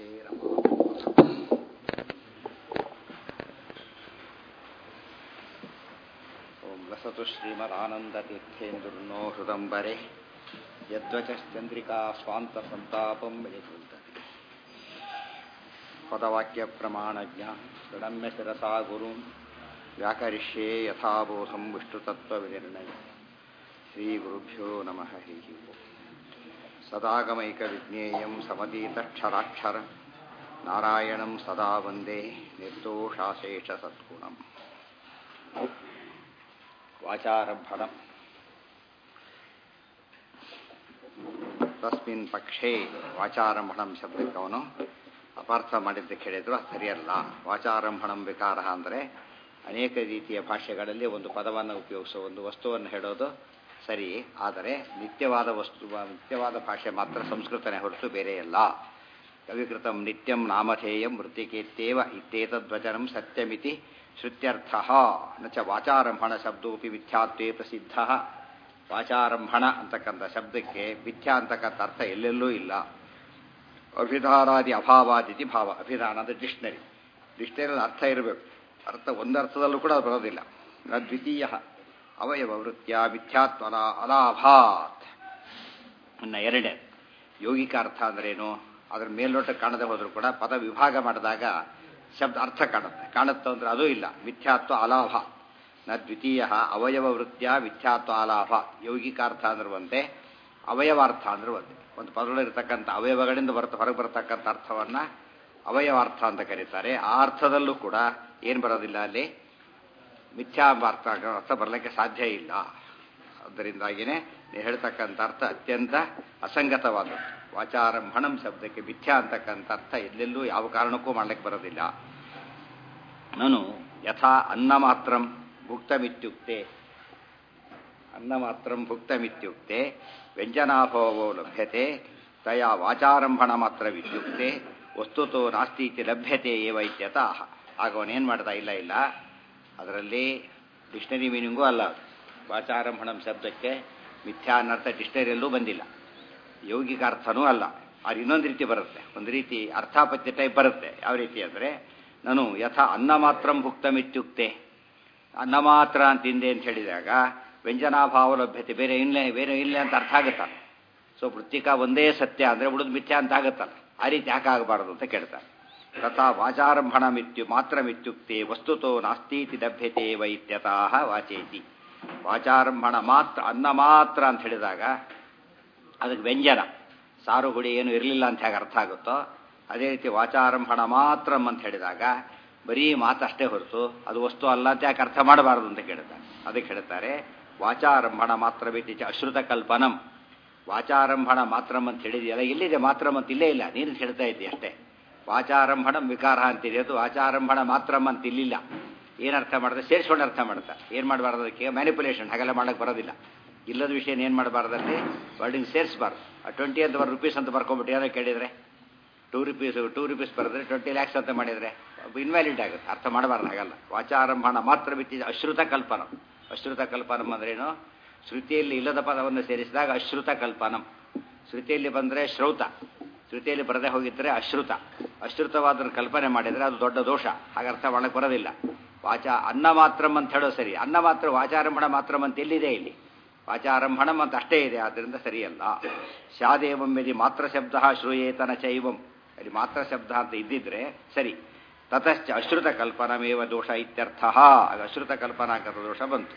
ವಂದೇ ರಮಾ ಓಂ ವಸತು ಶ್ರೀಮದಾನಂದತೀರ್ಥೇಂದುರ್ನೋ ಹೃದಂಬರೆ ಯದ್ವಚಶ್ಚಂದ್ರಿಕಾ ಸ್ವಾಂತ ಸಂತಾಪಂ ಯಜುಂತತಿ ಪದವಾಕ್ಯ ಪ್ರಮಾಣಜ್ಞ ಪ್ರಣಮ್ಯ ಶಿರಸಾ ಗುರುಂ ವ್ಯಾಕರಿಷ್ಯೇ ಯಥಾಬೋಧಂ ವಿಷ್ಣುತತ್ವವಿನಿರ್ಣಯ ಶ್ರೀಗುರುಭ್ಯೋ ನಮಃ ಹರಿ ಓಂ ಸದಾಗಮೈಕವಿಜ್ಞೇಯಂ ಸಮತೀತಕ್ಷರಾಕ್ಷರ ನಾರಾಯಣಂ ಸದಾ ವಂದೇ ನಿರ್ದೋಷಾಶೇಷ ಸದ್ಗುಣಂ ವಾಚಾರಂಭಣಂ ತಸ್ಮಿನ್ ಪಕ್ಷೇ ವಾಚಾರಂಭಣಂ ಶಬ್ದಕ್ಕೆ ಅವನು ಅಪಾರ್ಥ ಮಾಡಿದ್ದಕ್ಕೆ ಹೇಳಿದ್ರು ಅದು ಸರಿಯಲ್ಲ ವಾಚಾರಂಭಣಂ ವಿಕಾರ ಅಂದರೆ ಅನೇಕ ರೀತಿಯ ಭಾಷೆಗಳಲ್ಲಿ ಒಂದು ಪದವನ್ನು ಉಪಯೋಗಿಸೋ ಒಂದು ವಸ್ತುವನ್ನು ಹೇಳೋದು ಸರಿ ಆದರೆ ನಿತ್ಯವಾದ ವಸ್ತು ನಿತ್ಯವಾದ ಭಾಷೆ ಮಾತ್ರ ಸಂಸ್ಕೃತನೇ ಹೊರತು ಬೇರೆಯಲ್ಲ ಕವಿಕೃತಂ ನಿತ್ಯಂ ನಾಮಧೇಯಂ ವೃತ್ತಿಕೇತ್ಯೇವ ಇತ್ಯೇತದ್ವಚನಂ ಸತ್ಯಮಿತಿ ಶ್ರುತ್ಯರ್ಥ ನ ಚ ವಾಚಾರಂಭಣ ಶಬ್ದೋಪಿ ಮಿಥ್ಯಾತ್ವೇ ಪ್ರಸಿದ್ಧ ವಾಚಾರಂಭಣ ಅಂತಕ್ಕಂಥ ಶಬ್ದಕ್ಕೆ ಮಿಥ್ಯಾ ಅಂತಕ್ಕಂಥ ಅರ್ಥ ಎಲ್ಲೆಲ್ಲೂ ಇಲ್ಲ ಅಭಿಧಾನಾದಿ ಅಭಾವಾದಿತಿ ಭಾವ ಅಭಿಧಾನ ಅಂದರೆ ಡಿಕ್ಷನರಿ ಡಿಕ್ಷನರಿಯಲ್ಲಿ ಅರ್ಥ ಇರಬೇಕು ಅರ್ಥ ಒಂದರ್ಥದಲ್ಲೂ ಕೂಡ ಅದು ಬರೋದಿಲ್ಲ ನ ದ್ವಿತೀಯ ಅವಯವ ವೃತ್ಯ ಮಿಥ್ಯಾತ್ವನ ಅಲಾಭಾತ್ ಇನ್ನು ಎರಡನೇ ಯೋಗಿಕ ಅರ್ಥ ಅಂದ್ರೇನು ಅದ್ರ ಮೇಲ್ನೋಟ ಕಾಣದೆ ಹೋದರೂ ಕೂಡ ಪದ ವಿಭಾಗ ಮಾಡಿದಾಗ ಶಬ್ದ ಅರ್ಥ ಕಾಣುತ್ತೆ ಕಾಣುತ್ತೆ ಅಂದ್ರೆ ಅದೂ ಇಲ್ಲ ಮಿಥ್ಯಾತ್ವ ಅಲಾಭ ನ ದ್ವಿತೀಯ ಅವಯವ ವೃತ್ಯ ಮಿಥ್ಯಾತ್ವ ಅಲಾಭ ಯೌಗಿಕಾರ್ಥ ಅಂದ್ರುವಂತೆ ಅವಯವಾರ್ಥ ಅಂದ್ರುವಂತೆ ಒಂದು ಪದದಲ್ಲಿರ್ತಕ್ಕಂಥ ಅವಯವಗಳಿಂದ ಬರ್ತ ಹೊರಗೆ ಬರತಕ್ಕಂಥ ಅರ್ಥವನ್ನ ಅವಯವಾರ್ಥ ಅಂತ ಕರೀತಾರೆ ಆ ಅರ್ಥದಲ್ಲೂ ಕೂಡ ಏನು ಬರೋದಿಲ್ಲ ಅಲ್ಲಿ ಮಿಥ್ಯಾರ್ಥ ಅರ್ಥ ಬರಲಿಕ್ಕೆ ಸಾಧ್ಯ ಇಲ್ಲ ಅದರಿಂದಾಗಿಯೇ ನೀವು ಹೇಳ್ತಕ್ಕಂಥ ಅರ್ಥ ಅತ್ಯಂತ ಅಸಂಗತವಾದದ್ದು ವಾಚಾರಂಭಣಂ ಶಬ್ದಕ್ಕೆ ಮಿಥ್ಯಾ ಅಂತಕ್ಕಂಥ ಅರ್ಥ ಎಲ್ಲೆಲ್ಲೂ ಯಾವ ಕಾರಣಕ್ಕೂ ಮಾಡಲಿಕ್ಕೆ ಬರೋದಿಲ್ಲ ನಾನು ಯಥಾ ಅನ್ನ ಮಾತ್ರಂ ಭುಕ್ತಮಿತ್ಯುಕ್ತೆ ಅನ್ನ ಮಾತ್ರಂ ಭುಕ್ತಮಿತ್ಯುಕ್ತೆ ವ್ಯಂಜನಾಭಾವೋ ಲಭ್ಯತೆ ತಯಾ ವಾಚಾರಂಭಣ ಮಾತ್ರ ವಿದ್ಯುಕ್ತೆ ವಸ್ತುತೋ ನಾಸ್ತಿ ಇತಿ ಲಭ್ಯತೆ ಏವ ಇತ್ಯತಃ ಆಗ ಅವನೇನು ಮಾಡ್ತಾ ಇಲ್ಲ ಇಲ್ಲ ಅದರಲ್ಲಿ ಡಿಕ್ಷನರಿ ಮೀನಿಂಗೂ ಅಲ್ಲ ವಾಚಾರಂಭಣಂ ಶಬ್ದಕ್ಕೆ ಮಿಥ್ಯಾ ಅನ್ನರ್ಥ ಡಿಕ್ಷನರಿಯಲ್ಲೂ ಬಂದಿಲ್ಲ ಯೌಗಿಕ ಅರ್ಥನೂ ಅಲ್ಲ ಅದು ಇನ್ನೊಂದು ರೀತಿ ಬರುತ್ತೆ ಒಂದು ರೀತಿ ಅರ್ಥಾಪತ್ಯ ಟೈಪ್ ಬರುತ್ತೆ ಯಾವ ರೀತಿ ಅಂದರೆ ನಾನು ಯಥಾ ಅನ್ನ ಮಾತ್ರಂ ಭುಕ್ತಮಿತ್ಯುಕ್ತೆ ಅನ್ನ ಮಾತ್ರ ಅಂತ ತಿಂದೆ ಅಂತ ಹೇಳಿದಾಗ ವ್ಯಂಜನಾಭಾವ ಲಭ್ಯತೆ ಬೇರೆ ಇಲ್ಲ ಬೇರೆ ಇಲ್ಲ ಅಂತ ಅರ್ಥ ಆಗುತ್ತಲ್ಲ ಸೊ ವೃತ್ತಿಕಾ ಒಂದೇ ಸತ್ಯ ಅಂದರೆ ಉಳಿದು ಮಿಥ್ಯಾ ಅಂತ ಆಗುತ್ತಲ್ಲ ಆ ರೀತಿ ಯಾಕೆ ಆಗಬಾರದು ಅಂತ ಕೇಳ್ತಾರೆ ತಥಾ ವಾಚಾರಂಭಣ ಮಿತ್ಯು ಮಾತ್ರ ಮಿತ್ಯುಕ್ತೆ ವಸ್ತುತೋ ನಾಸ್ತೀತಿ ಲಭ್ಯತೆ ವೈತ್ಯತಃ ವಾಚೇತಿ ವಾಚಾರಂಭಣ ಮಾತ್ರ ಅನ್ನ ಮಾತ್ರ ಅಂತ ಹೇಳಿದಾಗ ಅದಕ್ಕೆ ವ್ಯಂಜನ ಸಾರು ಹುಡಿ ಏನು ಇರಲಿಲ್ಲ ಅಂತ ಹೇಗೆ ಅರ್ಥ ಆಗುತ್ತೋ ಅದೇ ರೀತಿ ವಾಚಾರಂಭಣ ಮಾತ್ರ ಅಂತ ಹೇಳಿದಾಗ ಬರೀ ಮಾತಷ್ಟೇ ಹೊರತು ಅದು ವಸ್ತು ಅಲ್ಲ ಅಂತ ಯಾಕೆ ಅರ್ಥ ಮಾಡಬಾರದು ಅಂತ ಕೇಳ್ತಾರೆ ಅದಕ್ಕೆ ಹೇಳ್ತಾರೆ ವಾಚಾರಂಭಣ ಮಾತ್ರ ಬಿಟ್ಟು ಅಶ್ರುತ ಕಲ್ಪನಂ ವಾಚಾರಂಭಣ ಮಾತ್ರಂ ಅಂತ ಹೇಳಿದೆಯಲ್ಲ ಎಲ್ಲಿದೆ ಮಾತ್ರಂ ಅಂತ ಇಲ್ಲೇ ಇಲ್ಲ ನೀನು ಹೇಳ್ತಾ ಇದ್ದಿ ಅಷ್ಟೇ ವಾಚಾರಂಭಣ ವಿಕಾರ ಅಂತಿದೆ ಅದು ವಾಚಾರಂಭಣ ಮಾತ್ರಂ ಅಂತ ಇಲ್ಲಿಲ್ಲ ಏನು ಅರ್ಥ ಮಾಡಿದ್ರೆ ಸೇರಿಸ್ಕೊಂಡು ಅರ್ಥ ಮಾಡ್ತಾರೆ ಏನು ಮಾಡಬಾರ್ದು ಅದಕ್ಕೆ ಮ್ಯಾನಿಪುಲೇಷನ್ ಹಾಗೆಲ್ಲ ಮಾಡಕ್ಕೆ ಬರೋದಿಲ್ಲ ಇಲ್ಲದ ವಿಷಯ ಏನು ಮಾಡಬಾರ್ದಲ್ಲಿ ವರ್ಡಿಂಗ್ ಸೇರಿಸಬಾರ್ದು ಟ್ವೆಂಟಿ ಅಂತ ರುಪೀಸ್ ಅಂತ ಬರ್ಕೊಂಬಿಟ್ಟು ಏನೋ ಕೇಳಿದರೆ ಟೂ ರುಪೀಸ್ ಟೂ ರುಪೀಸ್ ಬರೆದ್ರೆ ಟ್ವೆಂಟಿ ಲ್ಯಾಕ್ಸ್ ಅಂತ ಮಾಡಿದರೆ ಇನ್ವ್ಯಾಲಿಡ್ ಆಗುತ್ತೆ ಅರ್ಥ ಮಾಡಬಾರ್ದು ಹಾಗಲ್ಲ ವಾಚಾರಂಭಣ ಮಾತ್ರ ಬಿಟ್ಟಿದೆ ಅಶ್ರುತ ಕಲ್ಪನಂ ಅಶ್ರುತ ಕಲ್ಪನಂ ಅಂದ್ರೇನು ಶ್ರುತಿಯಲ್ಲಿ ಇಲ್ಲದ ಪದವನ್ನು ಸೇರಿಸಿದಾಗ ಅಶ್ರುತ ಕಲ್ಪನಂ ಶ್ರುತಿಯಲ್ಲಿ ಬಂದರೆ ಶ್ರೌತ ಶ್ರುತಿಯಲ್ಲಿ ಬರದೇ ಹೋಗಿದ್ದರೆ ಅಶ್ರುತ ಅಶ್ರುತವಾದ ಕಲ್ಪನೆ ಮಾಡಿದರೆ ಅದು ದೊಡ್ಡ ದೋಷ ಹಾಗೆ ಅರ್ಥ ಮಾಡಕ್ಕೆ ಬರೋದಿಲ್ಲ ವಾಚ ಅನ್ನ ಮಾತ್ರಂ ಅಂತ ಹೇಳೋ ಸರಿ ಅನ್ನ ಮಾತ್ರ ವಾಚಾರಂಭಣ ಮಾತ್ರಂ ಅಂತ ಎಲ್ಲಿದೆ ಇಲ್ಲಿ ವಾಚಾರಂಭಣಂ ಅಂತ ಅಷ್ಟೇ ಇದೆ ಆದ್ದರಿಂದ ಸರಿಯಲ್ಲ ಶಾದೇವಂ ಯದಿ ಮಾತ್ರ ಶಬ್ದ ಶ್ರೂಯೇತನ ಚೈವಂ ಅಲ್ಲಿ ಮಾತ್ರ ಶಬ್ದ ಅಂತ ಇದ್ದಿದ್ರೆ ಸರಿ ತತಶ್ಚ ಅಶ್ರುತ ಕಲ್ಪನಮೇವ ದೋಷ ಇತ್ಯರ್ಥ ಆಗ ಅಶ್ರುತ ಕಲ್ಪನಾಂಕದ ದೋಷ ಬಂತು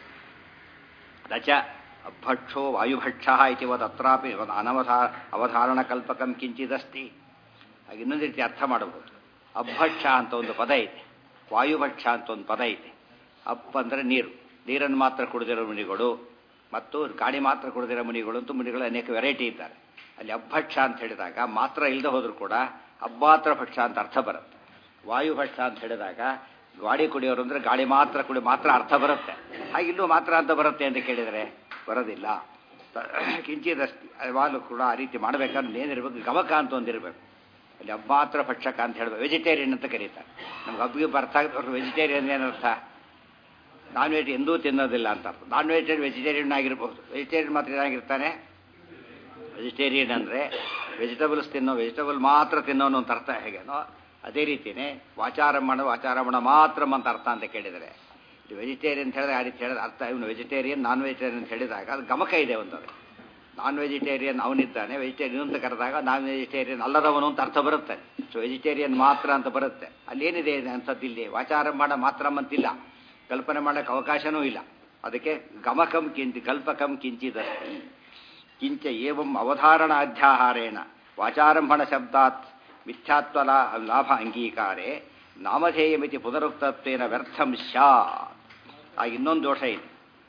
ನಚ ಅಭಕ್ಷೋ ವಾಯುಭಕ್ಷ ಇತಿ ತತ್ರಾಪಿ ಅನವಧಾ ಅವಧಾರಣಕಲ್ಪಕಂ ಕಿಂಚಿದಸ್ತಿ ಹಾಗೆ ಇನ್ನೊಂದು ರೀತಿ ಅರ್ಥ ಮಾಡಬಹುದು ಅಭಕ್ಷ ಅಂತ ಒಂದು ಪದ ಇದೆ ವಾಯುಭಕ್ಷ ಅಂತ ಒಂದು ಪದ ಇದೆ ಅಪ್ ಅಂದರೆ ನೀರು ನೀರನ್ನು ಮಾತ್ರ ಕುಡಿದಿರೋ ಮುನಿಗಳು ಮತ್ತು ಗಾಡಿ ಮಾತ್ರ ಕುಡಿದಿರೋ ಮುನಿಗಳು ಅಂತೂ ಮುನಿಗಳು ಅನೇಕ ವೆರೈಟಿ ಇದ್ದಾರೆ ಅಲ್ಲಿ ಅಭಕ್ಷ ಅಂತ ಹೇಳಿದಾಗ ಮಾತ್ರ ಇಲ್ಲದೆ ಹೋದರೂ ಕೂಡ ಅಬ್ಬಾತ್ರ ಭಕ್ಷ ಅಂತ ಅರ್ಥ ಬರುತ್ತೆ ವಾಯುಭಕ್ಷ ಅಂತ ಹೇಳಿದಾಗ ಗಾಡಿ ಕುಡಿಯೋರು ಅಂದರೆ ಗಾಡಿ ಮಾತ್ರ ಕುಡಿ ಮಾತ್ರ ಅರ್ಥ ಬರುತ್ತೆ ಹಾಗೆ ಇನ್ನೂ ಮಾತ್ರ ಅಂತ ಬರುತ್ತೆ ಅಂತ ಕೇಳಿದರೆ ಬರೋದಿಲ್ಲ ಕಿಂಚಿದಸ್ತಿ ಯಾವಾಗಲೂ ಕೂಡ ಆ ರೀತಿ ಮಾಡಬೇಕಾದ್ರೆ ಏನಿರಬೇಕು ಗಮಕ ಅಂತ ಒಂದಿರಬೇಕು ಅಲ್ಲಿ ಅಬ್ಬಾತ್ರ ಭಕ್ಷಕ ಅಂತ ಹೇಳಬೇಕು ವೆಜಿಟೇರಿಯನ್ ಅಂತ ಕರೀತಾರೆ ನಮ್ಗೆ ಹಬ್ಬಿಗೆ ಅರ್ಥ ಆಗುತ್ತೆ ವೆಜಿಟೇರಿಯನ್ ಏನರ್ಥ ನಾನ್ ವೆಜ್ ಎಂದೂ ತಿನ್ನೋದಿಲ್ಲ ಅಂತ ಅರ್ಥ ನಾನ್ ವೆಜಿಟೇರಿಯನ್ ವೆಜಿಟೇರಿಯನ್ ಆಗಿರ್ಬೋದು ವೆಜಿಟೇರಿಯನ್ ಮಾತ್ರ ಏನಾಗಿರ್ತಾನೆ ವೆಜಿಟೇರಿಯನ್ ಅಂದರೆ ವೆಜಿಟಬಲ್ಸ್ ತಿನ್ನೋ ವೆಜಿಟಬಲ್ ಮಾತ್ರ ತಿನ್ನೋನು ಅಂತ ಅರ್ಥ ಹೇಗೇನೋ ಅದೇ ರೀತಿಯೇ ವಾಚಾರಮ್ಮಣ ವಾಚಾರಮ್ಮಣ ಮಾತ್ರ ಅಂತ ಅರ್ಥ ಅಂತ ಕೇಳಿದರೆ ಇದು ವೆಜಿಟೇರಿಯನ್ ಅಂತ ಹೇಳಿದ್ರೆ ಆ ರೀತಿ ಹೇಳಿದ್ರೆ ಅರ್ಥ ಇವನು ವೆಜಿಟೇರಿಯನ್ ನಾನ್ ವೆಜಿಟೇರಿಯನ್ ಅಂತ ಹೇಳಿದಾಗ ಅದು ಗಮಕ ಇದೆ ಒಂದು ಅದು ನಾನ್ ವೆಜಿಟೇರಿಯನ್ ಅವನಿದ್ದಾನೆ ವೆಜಿಟೇರಿಯನ್ ಅಂತ ಕರೆದಾಗ ನಾನ್ ವೆಜಿಟೇರಿಯನ್ ಅಲ್ಲದವನು ಅಂತ ಅರ್ಥ ಬರುತ್ತೆ ಸೊ ವೆಜಿಟೇರಿಯನ್ ಮಾತ್ರ ಅಂತ ಬರುತ್ತೆ ಅಲ್ಲಿ ಏನಿದೆ ಅಂಥದ್ದಿಲ್ಲಿ ವಾಚಾರಂಭಣ ಮಾತ್ರ ಅಂತಿಲ್ಲ ಕಲ್ಪನೆ ಮಾಡೋಕ್ಕೆ ಅವಕಾಶನೂ ಇಲ್ಲ ಅದಕ್ಕೆ ಗಮಕಂ ಕಿಂಚಿ ಕಲ್ಪಕಂ ಕಿಂಚಿದಸ್ತಿ ಕಿಂಚ ಏವಂ ಅವಧಾರಣ ಅಧ್ಯಾಹಾರೇಣ ವಾಚಾರಂಭಣ ಶಬ್ದಾತ್ ಮಿಥ್ಯಾತ್ವ ಲಾಭ ಅಂಗೀಕಾರೆ ನಾಮಧೇಯಮಿತಿ ಪುನರುಕ್ತತ್ವೇನ ವ್ಯರ್ಥಂ ಸ್ಯಾತ್ ಆ ಇನ್ನೊಂದು ದೋಷ ಇದೆ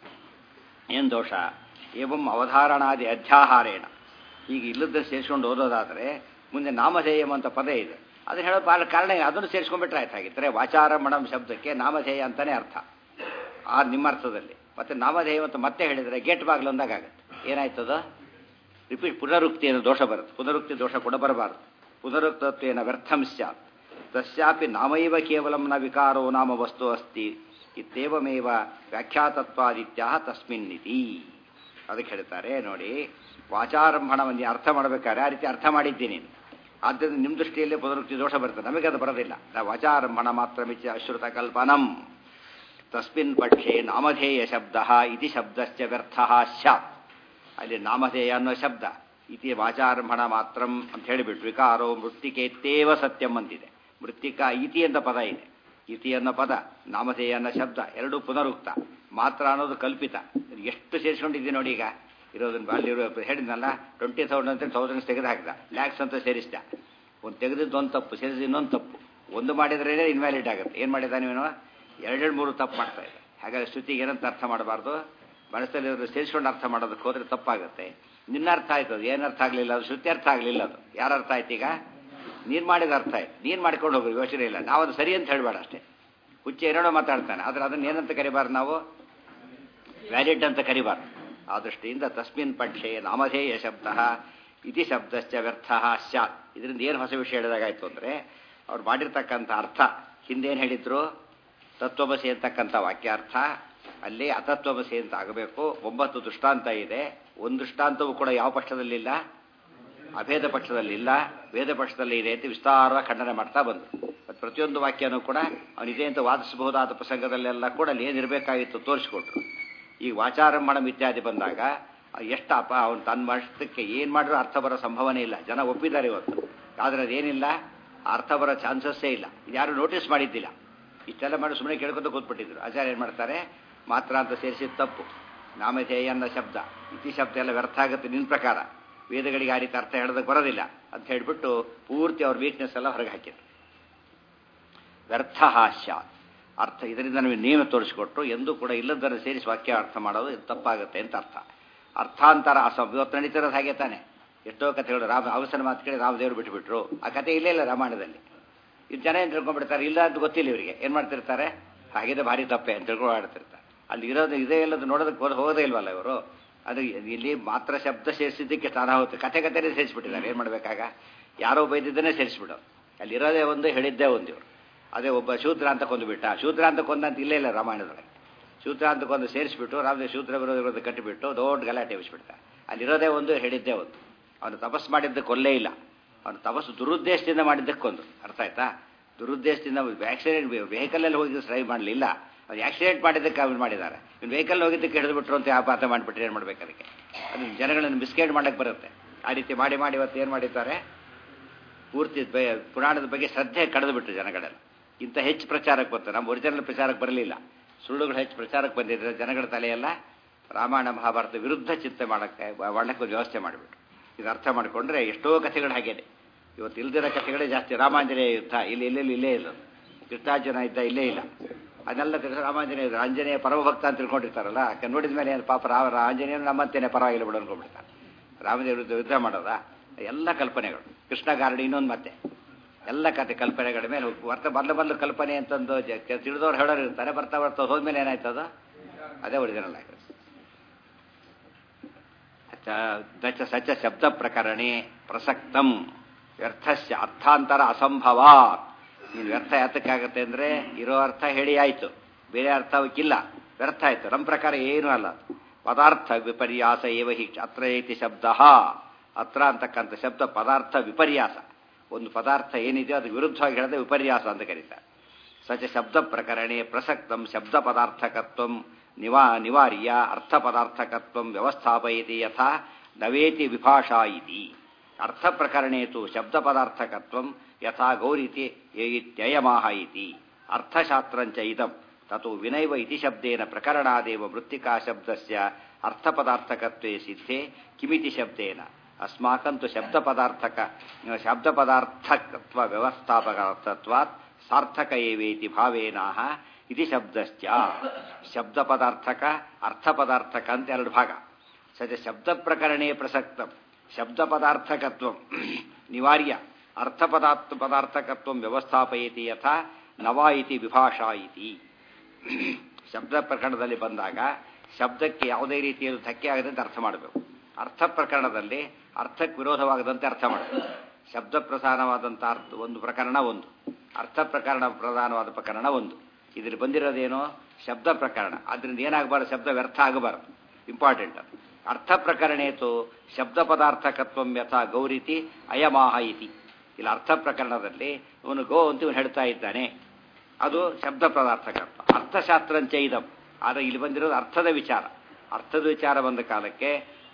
ಏನು ದೋಷ ಏವಂ ಅವಧಾರಣಾದಿ ಅಧ್ಯಾಹಾರೇಣ ಈಗ ಇಲ್ಲದ ಸೇರಿಸ್ಕೊಂಡು ಓದೋದಾದರೆ ಮುಂದೆ ನಾಮಧೇಯಂ ಅಂತ ಪದ ಇದೆ ಅದು ಹೇಳೋ ಬಾಳ ಕಾರಣ ಅದನ್ನು ಸೇರಿಸ್ಕೊಂಡ್ಬಿಟ್ರೆ ಆಯ್ತು ಹಾಗಿದ್ರೆ ವಾಚಾರಮಣಂ ಶಬ್ದಕ್ಕೆ ನಾಮಧೇಯ ಅಂತಾನೆ ಅರ್ಥ ಆ ನಿಮ್ಮ ಅರ್ಥದಲ್ಲಿ ಮತ್ತೆ ನಾಮಧೇಯ ಅಂತ ಮತ್ತೆ ಹೇಳಿದರೆ ಗೇಟ್ ಬಾಗಿಲು ಅಂದಾಗುತ್ತೆ ಏನಾಯ್ತದ ರಿಪೀಟ್ ಪುನರುಕ್ತಿ ಅನ್ನೋ ದೋಷ ಬರುತ್ತೆ ಪುನರುಕ್ತಿ ದೋಷ ಕೂಡ ಬರಬಾರದು ಪುನರುಕ್ತತ್ವೇನ ವ್ಯರ್ಥಂ ಸ್ಯಾತ್ ತಸ್ಯಾಪಿ ನಾಮೈವ ಕೇವಲಂ ನ ವಿಕಾರೋ ನಾಮ ವಸ್ತು ಅಸ್ತಿ ಇತ್ತೇವಮೇವ ವ್ಯಾಖ್ಯಾತತ್ವಾದಿತ್ಯ ತಸ್ಮಿನ್ನಿತಿ ಅದಕ್ಕೆ ಹೇಳ್ತಾರೆ ನೋಡಿ ವಾಚಾರಂಭಣವನ್ನು ಅರ್ಥ ಮಾಡಬೇಕಾದ್ರೆ ಆ ರೀತಿ ಅರ್ಥ ಮಾಡಿದ್ದೀನಿ ಆದ್ದರಿಂದ ನಿಮ್ಮ ದೃಷ್ಟಿಯಲ್ಲಿ ಪುನರುಕ್ತಿ ದೋಷ ಬರ್ತದೆ ನಮಗೆ ಅದು ಬರೋದಿಲ್ಲ ನಾವು ವಾಚಾರಂಭಣ ಮಾತ್ರ ಮಿಚ್ಚ ಅಶ್ರುತ ಕಲ್ಪನಂ ತಸ್ಮಿನ್ ಪಕ್ಷೆ ನಾಮಧೇಯ ಶಬ್ದ ಇತಿ ಶಬ್ದಶ್ಚ ವ್ಯರ್ಥ ಸ್ಯಾತ್ ಅಲ್ಲಿ ನಾಮಧೇಯ ಅನ್ನೋ ಶಬ್ದ ಇತಿ ವಾಚಾರಂಭಣ ಮಾತ್ರ ಅಂತ ಹೇಳಿಬಿಟ್ಟು ವಿಕಾರೋ ಮೃತ್ತಿಕೇತ್ತೇವ ಸತ್ಯಂ ಅಂತಿದೆ ಮೃತ್ತಿಕಾ ಇತಿ ಅಂತ ಪದ ಇದೆ ಇತಿ ಅನ್ನೋ ಪದ ನಾಮಧೇಯ ಅನ್ನೋ ಶಬ್ದ ಎರಡೂ ಪುನರುಕ್ತ ಮಾತ್ರ ಅನ್ನೋದು ಕಲ್ಪಿತ ಎಷ್ಟು ಸೇರಿಸ್ಕೊಂಡಿದ್ದೆ ನೋಡಿ ಈಗ ಇರೋದನ್ನ ಅಲ್ಲಿರೋ ಹೇಳಿದ್ನಲ್ಲ ಟ್ವೆಂಟಿ ತೌಸಂಡ್ ಅಂತ ತೌಸಂಡ್ಸ್ ತೆಗೆದು ಹಾಕಿದ ಲ್ಯಾಕ್ಸ್ ಅಂತ ಸೇರಿಸಿದ ಒಂದು ತೆಗೆದಿದ್ದು ಒಂದು ತಪ್ಪು ಸೇರಿಸಿ ಇನ್ನೊಂದು ತಪ್ಪು ಒಂದು ಮಾಡಿದ್ರೇ ಇನ್ವ್ಯಾಲಿಡ್ ಆಗುತ್ತೆ ಏನು ಮಾಡಿದ ನೀವೇನೋ ಎರಡೆರಡು ಮೂರು ತಪ್ಪು ಮಾಡ್ತಾ ಇದೆ ಹಾಗಾದ್ರೆ ಶ್ರುತಿಗೆ ಏನಂತ ಅರ್ಥ ಮಾಡಬಾರ್ದು ಮನಸ್ಸಲ್ಲಿ ಸೇರಿಸ್ಕೊಂಡು ಅರ್ಥ ಮಾಡೋದಕ್ಕೆ ಹೋದ್ರೆ ತಪ್ಪಾಗುತ್ತೆ ನಿನ್ನ ಅರ್ಥ ಆಯ್ತು ಅದು ಏನು ಅರ್ಥ ಆಗಲಿಲ್ಲ ಅದು ಶ್ರುತಿ ಅರ್ಥ ಆಗಲಿಲ್ಲ ಅದು ಯಾರ ಅರ್ಥ ಆಯ್ತು ಈಗ ನೀನು ಮಾಡಿದ ಅರ್ಥ ಆಯ್ತು ನೀನು ಮಾಡ್ಕೊಂಡು ಹೋಗ್ರಿ ಯೋಚನೆ ಇಲ್ಲ ನಾವು ಅದು ಸರಿ ಅಂತ ಹೇಳಬೇಡ ಅಷ್ಟೇ ಹುಚ್ಚ ಏನೇನೋ ಮಾತಾಡ್ತಾನೆ ಆದರೆ ಅದನ್ನು ಏನಂತ ಕರಿಬಾರ್ದು ನಾವು ವ್ಯಾಲಿಡ್ ಅಂತ ಕರಿಬಾರ್ದು ಆ ದೃಷ್ಟಿಯಿಂದ ತಸ್ಮಿನ್ ಪಕ್ಷೆ ನಾಮಧೇಯ ಶಬ್ದ ಇತಿ ಶಬ್ದಶ್ಚ ವ್ಯರ್ಥ ಸ್ಯಾತ್ ಇದರಿಂದ ಏನು ಹೊಸ ವಿಷಯ ಹೇಳಿದಾಗಾಯ್ತು ಅಂದರೆ ಅವ್ರು ಮಾಡಿರ್ತಕ್ಕಂಥ ಅರ್ಥ ಹಿಂದೇನು ಹೇಳಿದ್ರು ತತ್ವಬಸಿ ಅಂತಕ್ಕಂಥ ವಾಕ್ಯಾರ್ಥ ಅಲ್ಲಿ ಅತತ್ವಬಸಿ ಅಂತ ಆಗಬೇಕು ಒಂಬತ್ತು ದೃಷ್ಟಾಂತ ಇದೆ ಒಂದು ದೃಷ್ಟಾಂತವೂ ಕೂಡ ಯಾವ ಪಕ್ಷದಲ್ಲಿಲ್ಲ ಅಭೇದ ಪಕ್ಷದಲ್ಲಿಲ್ಲ ವೇದ ಪಕ್ಷದಲ್ಲಿ ಇದೆ ಅಂತ ವಿಸ್ತಾರ ಖಂಡನೆ ಮಾಡ್ತಾ ಬಂದರು ಮತ್ತು ಪ್ರತಿಯೊಂದು ವಾಕ್ಯನೂ ಕೂಡ ಅವನಿದೆ ಅಂತ ವಾದಿಸಬಹುದಾದ ಪ್ರಸಂಗದಲ್ಲೆಲ್ಲ ಕೂಡ ಅಲ್ಲಿ ಏನಿರಬೇಕಾಗಿತ್ತು ತೋರಿಸ್ಕೊಟ್ರು ಈ ವಾಚಾರಂಭಣಂ ಇತ್ಯಾದಿ ಬಂದಾಗ ಎಷ್ಟು ಅಪ ಅವನು ತನ್ನ ಮಟ್ಟಕ್ಕೆ ಏನು ಮಾಡಿದ್ರು ಅರ್ಥ ಬರೋ ಸಂಭವನೆ ಇಲ್ಲ ಜನ ಒಪ್ಪಿದ್ದಾರೆ ಇವತ್ತು ಆದರೆ ಅದೇನಿಲ್ಲ ಅರ್ಥ ಬರೋ ಚಾನ್ಸಸ್ಸೇ ಇಲ್ಲ ಯಾರು ನೋಟಿಸ್ ಮಾಡಿದ್ದಿಲ್ಲ ಇಷ್ಟೆಲ್ಲ ಮಾಡಿ ಸುಮ್ಮನೆ ಕೇಳ್ಕೊತ ಕೂತ್ಬಿಟ್ಟಿದ್ರು ಆಚಾರ್ಯ ಏನು ಮಾಡ್ತಾರೆ ಮಾತ್ರ ಅಂತ ಸೇರಿಸಿದ ತಪ್ಪು ನಾಮಧೇಯ ಅನ್ನೋ ಶಬ್ದ ಇತಿ ಶಬ್ದ ಎಲ್ಲ ವ್ಯರ್ಥ ಆಗುತ್ತೆ ನಿನ್ನ ಪ್ರಕಾರ ವೇದಗಳಿಗೆ ಆ ರೀತಿ ಅರ್ಥ ಹೇಳೋದಕ್ಕೆ ಬರೋದಿಲ್ಲ ಅಂತ ಹೇಳಿಬಿಟ್ಟು ಪೂರ್ತಿ ಅವ್ರ ವೀಕ್ನೆಸ್ ಎಲ್ಲ ಹೊರಗೆ ಹಾಕಿದ್ರು ವ್ಯರ್ಥ ಹಾಸ್ಯಾತ್ ಅರ್ಥ ಇದರಿಂದ ನಮಗೆ ನಿಯಮ ತೋರಿಸಿಕೊಟ್ರು ಎಂದೂ ಕೂಡ ಇಲ್ಲದನ್ನು ಸೇರಿಸಿ ವಾಕ್ಯ ಅರ್ಥ ಮಾಡೋದು ಇದು ತಪ್ಪಾಗುತ್ತೆ ಅಂತ ಅರ್ಥ ಅರ್ಥಾಂತರ ಅಸ ಇವತ್ತು ನಡೀತಿರೋದು ಹಾಗೆ ತಾನೆ ಎಷ್ಟೋ ಕಥೆಗಳು ರಾಮ ಅವಸರ ಮಾತು ಕೇಳಿ ರಾಮದೇವರು ಬಿಟ್ಟುಬಿಟ್ರು ಆ ಕಥೆ ಇಲ್ಲೇ ಇಲ್ಲ ರಾಮಾಯಣದಲ್ಲಿ ಇದು ಜನ ಏನು ತಿಳ್ಕೊಂಡ್ಬಿಡ್ತಾರೆ ಇಲ್ಲ ಅಂತ ಗೊತ್ತಿಲ್ಲ ಇವರಿಗೆ ಏನು ಮಾಡ್ತಿರ್ತಾರೆ ಹಾಗಿದೆ ಭಾರಿ ತಪ್ಪೆ ಅಂತ ತಿಳ್ಕೊಂಡು ಆಡ್ತಿರ್ತಾರೆ ಅಲ್ಲಿ ಇರೋದು ಇದೇ ಇಲ್ಲದು ನೋಡೋದಕ್ಕೆ ಹೋದ ಹೋಗೋದೇ ಇಲ್ವಲ್ಲ ಇವರು ಅದು ಇಲ್ಲಿ ಮಾತ್ರ ಶಬ್ದ ಸೇರಿಸಿದ್ದಕ್ಕೆ ಸ್ಥಾನ ಹೋಗುತ್ತೆ ಕಥೆ ಕಥೆನೇ ಸೇರಿಸ್ಬಿಟ್ಟಿದ್ದಾರೆ ಏನು ಮಾಡಬೇಕಾಗ ಯಾರೋ ಬೈದಿದ್ದನ್ನೇ ಸೇರಿಸ್ಬಿಡೋರು ಅಲ್ಲಿ ಇರೋದೇ ಒಂದು ಹೇಳಿದ್ದೇ ಒಂದು ಇವರು ಅದೇ ಒಬ್ಬ ಶೂದ್ರ ಅಂತ ಕೊಂದುಬಿಟ್ಟ ಶೂದ್ರ ಅಂತ ಕೊಂದ ಅಂತ ಇಲ್ಲೇ ಇಲ್ಲ ರಾಮಾಯಣದೊಳಗೆ ಶೂದ್ರ ಅಂತ ಕೊಂದು ಸೇರಿಸ್ಬಿಟ್ಟು ರಾಮದೇವ್ ಶೂದ್ರ ವಿರೋಧ ವಿರೋಧ ಕಟ್ಟಿಬಿಟ್ಟು ದೊಡ್ಡ ಗಲಾಟೆ ಎಬ್ಬಿಸ್ಬಿಡ್ತಾರೆ ಅಲ್ಲಿರೋದೇ ಒಂದು ಹೇಳಿದ್ದೇ ಒಂದು ಅವನು ತಪಸ್ಸು ಮಾಡಿದ್ದ ಕೊಲ್ಲೇ ಇಲ್ಲ ಅವನು ತಪಸ್ಸು ದುರುದ್ದೇಶದಿಂದ ಮಾಡಿದ್ದಕ್ಕೆ ಕೊಂದು ಅರ್ಥ ಆಯ್ತಾ ದುರುದ್ದೇಶದಿಂದ ಆಕ್ಸಿಡೆಂಟ್ ವೆಹಿಕಲಲ್ಲಿ ಹೋಗಿ ಟ್ರೈ ಮಾಡಲಿಲ್ಲ ಅದು ಆಕ್ಸಿಡೆಂಟ್ ಮಾಡಿದ್ದಕ್ಕೆ ಅವ್ನು ಮಾಡಿದ್ದಾರೆ ಇನ್ನು ವೆಹಿಕಲ್ ಹೋಗಿದ್ದಕ್ಕೆ ಹಿಡಿದುಬಿಟ್ರು ಅಂತ ಆಪಾತ ಮಾಡಿಬಿಟ್ರೆ ಏನು ಮಾಡ್ಬೇಕು ಅದಕ್ಕೆ ಅದು ಜನಗಳನ್ನು ಮಿಸ್ಗೈಡ್ ಮಾಡೋಕ್ಕೆ ಬರುತ್ತೆ ಆ ರೀತಿ ಮಾಡಿ ಮಾಡಿ ಇವತ್ತು ಏನು ಮಾಡಿದ್ದಾರೆ ಪೂರ್ತಿ ಪುರಾಣದ ಬಗ್ಗೆ ಶ್ರದ್ಧೆ ಕಳೆದುಬಿಟ್ರು ಜನಗಳೆಲ್ಲ ಇಂಥ ಹೆಚ್ಚು ಪ್ರಚಾರಕ್ಕೆ ಬಂತು ನಮ್ಮ ಒರಿಜಿನಲ್ ಪ್ರಚಾರಕ್ಕೆ ಬರಲಿಲ್ಲ ಸುಳ್ಳುಗಳು ಹೆಚ್ಚು ಪ್ರಚಾರಕ್ಕೆ ಬಂದಿದ್ರೆ ಜನಗಳ ತಲೆಯೆಲ್ಲ ರಾಮಾಯಣ ಮಹಾಭಾರತ ವಿರುದ್ಧ ಚಿಂತೆ ಮಾಡೋಕ್ಕೆ ಮಾಡಕ್ಕೆ ಒಂದು ವ್ಯವಸ್ಥೆ ಮಾಡಿಬಿಟ್ರು ಇದು ಅರ್ಥ ಮಾಡಿಕೊಂಡ್ರೆ ಎಷ್ಟೋ ಕಥೆಗಳು ಹಾಗೇನೆ ಇವತ್ತು ಇಲ್ದಿರೋ ಕಥೆಗಳೇ ಜಾಸ್ತಿ ರಾಮಾಂಜನೇಯ ಯುದ್ಧ ಇಲ್ಲಿ ಎಲ್ಲೆಲ್ಲಿ ಇಲ್ಲೇ ಇಲ್ಲ ಕೃಷ್ಣಾರ್ಜುನ ಯುದ್ಧ ಇಲ್ಲೇ ಇಲ್ಲ ಅದನ್ನೆಲ್ಲ ತಿಳಿಸಿ ರಾಮಾಂಜನೇಯ ಆಂಜನೇಯ ಪರಮಭಕ್ತ ಅಂತ ತಿಳ್ಕೊಂಡಿರ್ತಾರಲ್ಲ ಯಾಕೆ ನೋಡಿದ ಮೇಲೆ ಏನು ಪಾಪ ರಾಮ ಆಂಜನೇಯನು ನಮ್ಮಂತೇನೆ ಪರವಾಗಿಲ್ಲ ಬಿಡು ಅನ್ಕೊಂಡ್ಬಿಡ್ತಾರೆ ರಾಮದೇವ ವಿರುದ್ಧ ಯುದ್ಧ ಮಾಡೋದಾ ಎಲ್ಲ ಕಲ್ಪನೆಗಳು ಕೃಷ್ಣ ಗಾರಡಿ ಇನ್ನೊಂದು ಮತ್ತೆ ಎಲ್ಲ ಕತೆ ಕಲ್ಪನೆಗಳ ಮೇಲೆ ಬರ್ತಾ ಮೊದಲು ಮೊದಲು ಕಲ್ಪನೆ ಅಂತಂದು ತಿಳಿದವ್ರು ಹೇಳೋರು ಇರ್ತಾರೆ ಬರ್ತಾ ಬರ್ತಾ ಹೋದ್ಮೇಲೆ ಏನಾಯ್ತದ ಅದೇ ಒರಿಜಿನಲ್ ಆಗಿರುತ್ತೆ ದಚ ಸಚ ಶಬ್ದ ಪ್ರಕರಣೆ ಪ್ರಸಕ್ತಂ ವ್ಯರ್ಥಸ್ಯ ಅರ್ಥಾಂತರ ಅಸಂಭವಾತ್ ನೀನು ವ್ಯರ್ಥ ಯಾತಕ್ಕಾಗತ್ತೆ ಅಂದರೆ ಇರೋ ಅರ್ಥ ಹೇಳಿ ಆಯಿತು ಬೇರೆ ಅರ್ಥ ಅವಕ್ಕಿಲ್ಲ ವ್ಯರ್ಥ ಆಯಿತು ನಮ್ಮ ಪ್ರಕಾರ ಏನೂ ಅಲ್ಲ ಪದಾರ್ಥ ವಿಪರ್ಯಾಸ ಏವ ಹಿ ಅತ್ರ ಐತಿ ಶಬ್ದ ಅತ್ರ ಅಂತಕ್ಕಂಥ ಶಬ್ದ ಪದಾರ್ಥ ವಿಪರ್ಯಾಸ ಒಂದು ಪದಾರ್ಥ ಏನಿದೆಯೋ ಅದು ವಿರುದ್ಧವಾಗಿ ಹೇಳದೆ ವಿಪರ್ಯಾಸ ಅಂತ ಕರೀತಾರೆ ಸಚ ಶಬ್ದ ಪ್ರಕರಣೆ ಪ್ರಸಕ್ತಂ ಶಬ್ದ ಪದಾರ್ಥಕತ್ವ ನಿವಾ ನಿವಾರ್ಯ ಅರ್ಥ ಪದಾರ್ಥಕತ್ವ ವ್ಯವಸ್ಥಾಪಯತಿ ಯಥಾ ನವೇತಿ ವಿಭಾಷಾ ಇತಿ ಅರ್ಥ ಪ್ರಕರಣೆ ತು ಶಬ್ದ ಪದಾರ್ಥಕತ್ವ ಯಥಾ ಗೌರಿತಿ ಇತ್ಯಯಮಾಹ ಇತಿ ಅರ್ಥಶಾಸ್ತ್ರಂಚ ಇದಂ ತತು ವಿನೈವ ಇತಿ ಶಬ್ದೇನ ಪ್ರಕರಣಾದೇವ ಮೃತ್ತಿಕಾ ಶಬ್ದಸ್ಯ ಅರ್ಥಪದಾರ್ಥಕತ್ವೇ ಸಿದ್ಧೆ ಕಿಮಿತಿ ಶಬ್ದೇನ ಅಸ್ಮಾಕಂತು ಶಬ್ದ ಪದಾರ್ಥಕ ಶಬ್ದ ಪದಾರ್ಥಕತ್ವ ವ್ಯವಸ್ಥಾಪಕತ್ವಾತ್ ಸಾರ್ಥಕ ಏವೇತಿ ಭಾವೇನಾಹ ಇತಿ ಶಬ್ದಶ್ಚ ಶಬ್ದ ಪದಾರ್ಥಕ ಅರ್ಥ ಪದಾರ್ಥಕ ಅಂತ ಎರಡು ಭಾಗ ಸಜ ಶಬ್ದ ಪ್ರಕರಣೇ ಪ್ರಸಕ್ತ ಶಬ್ದ ಪದಾರ್ಥಕತ್ವ ನಿವಾರ್ಯ ಅರ್ಥ ಪದಾರ್ಥ ಪದಾರ್ಥಕತ್ವ ವ್ಯವಸ್ಥಾಪಯತಿ ಯಥಾ ನವ ಇತಿ ವಿಭಾಷಾ ಇತಿ ಶಬ್ದ ಪ್ರಕರಣದಲ್ಲಿ ಬಂದಾಗ ಶಬ್ದಕ್ಕೆ ಯಾವುದೇ ರೀತಿಯಲ್ಲಿ ಧಕ್ಕೆ ಆಗದಂತೆ ಅರ್ಥ ಮಾಡಬೇಕು ಅರ್ಥ ಪ್ರಕರಣದಲ್ಲಿ ಅರ್ಥಕ್ಕೆ ವಿರೋಧವಾಗದಂತೆ ಅರ್ಥ ಮಾಡಬೇಕು ಶಬ್ದ ಪ್ರಧಾನವಾದಂಥ ಅರ್ಥ ಒಂದು ಪ್ರಕರಣ ಒಂದು ಅರ್ಥ ಪ್ರಕರಣ ಪ್ರಧಾನವಾದ ಪ್ರಕರಣ ಒಂದು ಇದ್ರಲ್ಲಿ ಬಂದಿರೋದೇನೋ ಶಬ್ದ ಪ್ರಕರಣ ಅದರಿಂದ ಏನಾಗಬಾರ್ದು ಶಬ್ದ ವ್ಯರ್ಥ ಆಗಬಾರ್ದು ಇಂಪಾರ್ಟೆಂಟ್ ಅದು ಅರ್ಥ ಪ್ರಕರಣೇತು ಶಬ್ದ ಪದಾರ್ಥಕತ್ವ ಯಥಾ ಗೌರಿತಿ ಅಯಮಾಹ ಇತಿ ಇಲ್ಲ ಅರ್ಥ ಪ್ರಕರಣದಲ್ಲಿ ಇವನು ಗೋ ಅಂತ ಇವನು ಹೇಳ್ತಾ ಇದ್ದಾನೆ ಅದು ಶಬ್ದ ಪದಾರ್ಥಕತ್ವ ಅರ್ಥಶಾಸ್ತ್ರಂಚ ಇದಂ ಆದರೆ ಇಲ್ಲಿ ಬಂದಿರೋದು ಅರ್ಥದ ವಿಚಾರ ಅರ್ಥದ ವಿಚಾರ ಬಂದ ಕಾಲಕ್ಕೆ